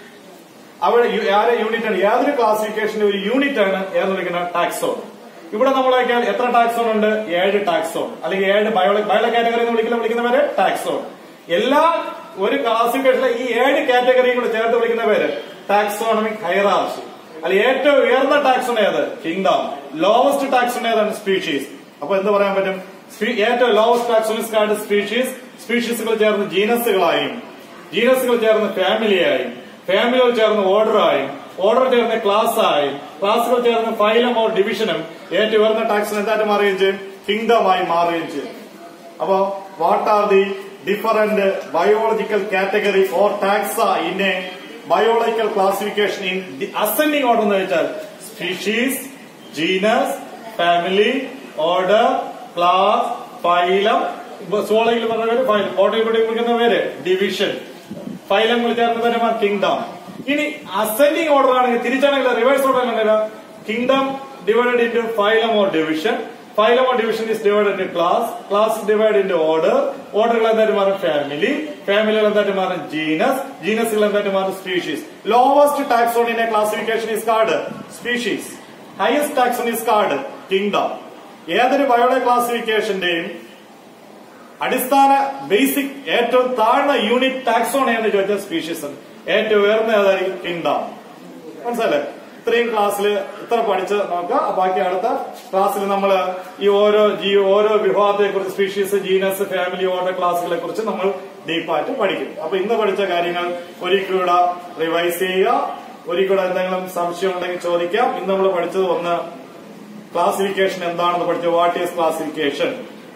അവിടെ യു- ആരെ യൂണിറ്റ് ആണ് യാതൊരു ക്ലാസിഫിക്കേഷന്റെ ഒരു യൂണിറ്റ് ആണ് ഏതെന്ന് വിളിക്കുന്ന ടാക്സോൺ ഇവിടെ നമ്മൾ നോക്കിയാൽ എത്ര ടാക്സോൺ ഉണ്ട് ഏഴ് ടാക്സോൺ അല്ലെങ്കിൽ ഏഴ് ബയോള ബയോള കാറ്റഗറി എന്ന് വിളിക്കുന്ന വിളിക്കുന്നവര് ടാക്സോൺ എല്ലാ ഒരു ക്ലാസിഫിക്കേഷനിലെ ഈ ഏഴ് കാറ്റഗറിയും കൂടെ ചേർത്ത് വിളിക്കുന്ന പേര് ടാക്സോണമിക് ഹൈറാർച്ചി അല്ല ഏറ്റവും ഉയർന്ന ടാക്സോൺ ഏത് കിങ്ഡം ലോവസ്റ്റ് ടാക്സോൺ ഏതാണ് സ്പീഷീസ് അപ്പൊ എന്ത് പറയാൻ പറ്റും സ്പീ- ഏറ്റവും ലോവസ്റ്റ് ടാക്സോണിസ് കാർഡ് സ്പീഷീസ് സ്പീഷീസുകൾ ചേർന്ന് ജീനസുകളായും ജീനസുകൾ ചേർന്ന് ഫാമിലിയായും ഫാമിലികൾ ചേർന്ന് ഓർഡറായും ഓർഡർ ചേർന്ന് ക്ലാസ് ആയും ക്ലാസുകൾ ചേർന്ന് ഫൈലം ഓർ ഡിവിഷനും ഏറ്റവും ഉയർന്ന ടാക്സിന് എന്തായിട്ട് മാറുകയും ചെയ്യും കിങ്ഡമായി മാറുകയും ചെയ്യും അപ്പോ what are the different biological category or taxa in a biological classification in the ascending order എന്ന് വെച്ചാൽ species genus family order class phylum സോളയിൽ പറഞ്ഞ പേര് ഫൈലം ബോട്ടയിൽ പഠിപ്പിക്കുന്ന പേര് ഡിവിഷൻ ഫൈലം ചേർന്ന പേര് കിങ്ഡം ഇനി അസെൻഡിങ് ഓർഡർ ആണെങ്കിൽ തിരിച്ചാണെങ്കിൽ റിവേഴ്സ് ഓർഡർ ആണെങ്കിൽ kingdom divided into phylum or division phylum or division is divided into class class divide into order ഓർഡറുകൾ എന്തായിട്ട് മാറും ഫാമിലി ഫാമിലികൾ എന്തായിട്ട് മാറും ജീനസ് ജീനസുകൾ എന്തായിട്ട് മാറും species lowest taxon in a classification is called species highest taxon is called kingdom ഏതൊരു biology ക്ലാസിഫിക്കേഷന്റെയും അടിസ്ഥാന ബേസിക് ഏറ്റവും താഴ്ന്ന യൂണിറ്റ് ടാക്സോൺ എന്ന് ചോദിച്ചാൽ സ്പീഷീസ് ഏറ്റവും ഉയർന്ന ഏതായിരിക്കും കിങ്ഡം മനസ്സിലല്ലേ ഇത്രയും ക്ലാസ്സിൽ ഇത്ര പഠിച്ച് നോക്കുക ബാക്കി അടുത്ത ക്ലാസ്സിൽ നമ്മൾ ഈ ഓരോ ജീ ഓരോ വിഭാഗത്തെ കുറിച്ച് സ്പീഷീസ് ജീനസ് ഫാമിലി ഓർഡർ ക്ലാസ്സുകളെ കുറിച്ച് നമ്മൾ ഡീപ്പായിട്ട് പഠിക്കും അപ്പൊ ഇന്ന് പഠിച്ച കാര്യങ്ങൾ ഒരിക്കലൂടെ റിവൈസ് ചെയ്യുക ഒരിക്കലൂടെ എന്തെങ്കിലും സംശയം ഉണ്ടെങ്കിൽ ചോദിക്കാം ഇന്ന് നമ്മൾ പഠിച്ചത് ഒന്ന് ക്ലാസിഫിക്കേഷൻ എന്താണെന്ന് പഠിച്ചു വാട്ട് ഈസ് ക്ലാസിഫിക്കേഷൻ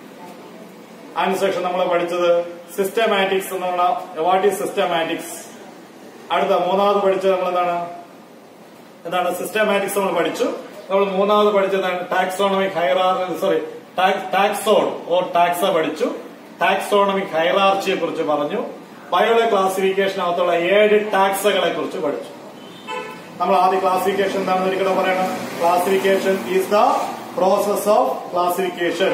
അതിനുശേഷം നമ്മൾ പഠിച്ചത് സിസ്റ്റമാറ്റിക്സ് എന്ന് പറഞ്ഞാൽ വാട്ട് ഈസ് സിസ്റ്റമാറ്റിക്സ് അടുത്ത മൂന്നാമത് പഠിച്ചത് നമ്മൾ എന്താണ് എന്താണ് സിസ്റ്റമാറ്റിക്സ് നമ്മൾ പഠിച്ചു നമ്മൾ മൂന്നാമത് പഠിച്ചതാണ് ടാക്സോണമിക് ഹൈറാർ സോറി ടാക്സോൺ ഓർ ടാക്സ പഠിച്ചു ടാക്സോണമിക് ഹൈറാർച്ചിയെ കുറിച്ച് പറഞ്ഞു ബയോളജി ക്ലാസിഫിക്കേഷനകത്തുള്ള ഏഴ് ടാക്സകളെ കുറിച്ച് പഠിച്ചു നമ്മൾ ആദ്യ ക്ലാസിഫിക്കേഷൻ എന്താണെന്ന് ഒരിക്കലും പറയണം classification is the process of classification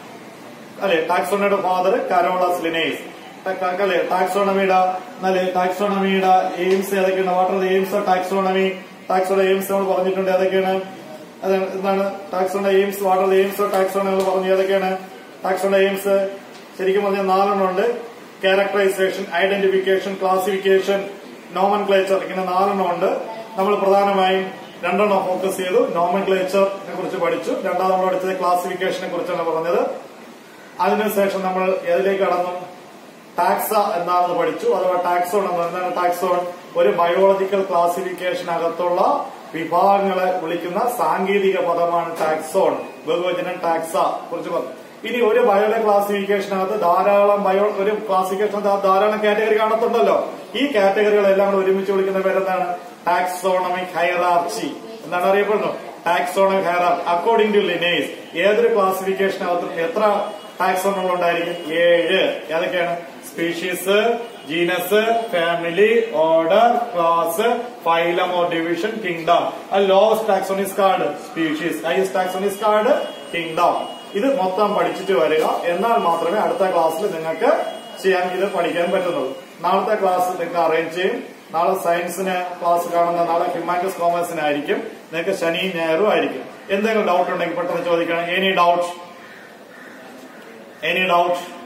അല്ലെ ടാക്സോണമിയുടെ ഫാദർ കരോളസ് ലിനേസ് അല്ലെ ടാക്സോണമിയുടെ അല്ലെ ടാക്സോണമിയുടെ എയിംസ് ഏതൊക്കെയാണ് what are aims taxonomy taxonomy aims നമ്മൾ പറഞ്ഞിട്ടുണ്ട് ഏതൊക്കെയാണ് അത് എന്താണ് taxonomy aims what are aims taxonomy നമ്മൾ പറഞ്ഞു ഏതൊക്കെയാണ് ടാക്സോണ എയിംസ് ശരിക്കും പറഞ്ഞാൽ നാലെണ്ണം ഉണ്ട് characterization identification classification nomenclature ഇങ്ങനെ നാലെണ്ണം ഉണ്ട് നമ്മൾ പ്രധാനമായും രണ്ടെണ്ണം ഫോക്കസ് ചെയ്തു നോമൻ ക്ലേച്ചറിനെ കുറിച്ച് പഠിച്ചു രണ്ടാമത് നമ്മൾ പഠിച്ചത് ക്ലാസിഫിക്കേഷനെ കുറിച്ചാണ് പറഞ്ഞത് അതിനുശേഷം നമ്മൾ ഏതിലേക്ക് കടന്നു ടാക്സ എന്താണെന്ന് പഠിച്ചു അഥവാ ടാക്സോൺ എന്ന് എന്താണ് ടാക്സോൺ ഒരു ബയോളജിക്കൽ ക്ലാസിഫിക്കേഷനകത്തുള്ള വിഭാഗങ്ങളെ വിളിക്കുന്ന സാങ്കേതിക പദമാണ് ടാക്സോൺ ബഹുവചനം ടാക്സ കുറിച്ച് പറഞ്ഞു ഇനി ഒരു ബയോളജി ക്ലാസിഫിക്കേഷനകത്ത് ധാരാളം ബയോ ഒരു ക്ലാസിഫിക്കേഷൻ ധാരാളം കാറ്റഗറി കാണത്തുണ്ടല്ലോ ഈ കാറ്റഗറികളെല്ലാം കൂടെ ഒരുമിച്ച് വിളിക്കുന്ന പേരെന്താണ് ടാക്സോണമിക് ഹൈറാർച്ചി എന്താണ് അറിയപ്പെടുന്നത് taxonomic hierarchy according to Linnaeus ഏതൊരു ക്ലാസിഫിക്കേഷനകത്തും എത്ര ടാക്സോണുകൾ ഉണ്ടായിരിക്കും ഏഴ് ഏതൊക്കെയാണ് species genus family order class phylum or division kingdom lowest taxon is called species highest taxon is called kingdom ഇത് മൊത്തം പഠിച്ചിട്ട് വരിക എന്നാൽ മാത്രമേ അടുത്ത ക്ലാസ്സിൽ നിങ്ങൾക്ക് ചെയ്യാൻ ഇത് പഠിക്കാൻ പറ്റുന്നുള്ളൂ നാളത്തെ ക്ലാസ് നിങ്ങൾക്ക് അറേഞ്ച് ചെയ്യും നാളെ സയൻസിന് ക്ലാസ് കാണുന്ന നാളെ ഹ്യൂമാനിറ്റീസ് കോമേഴ്സിനായിരിക്കും നിങ്ങൾക്ക് ശനി ഞായറും ആയിരിക്കും എന്തെങ്കിലും ഡൗട്ട് ഉണ്ടെങ്കിൽ പെട്ടെന്ന് ചോദിക്കണം എനി ഡൗട്ട് എനി ഡൗട്ട്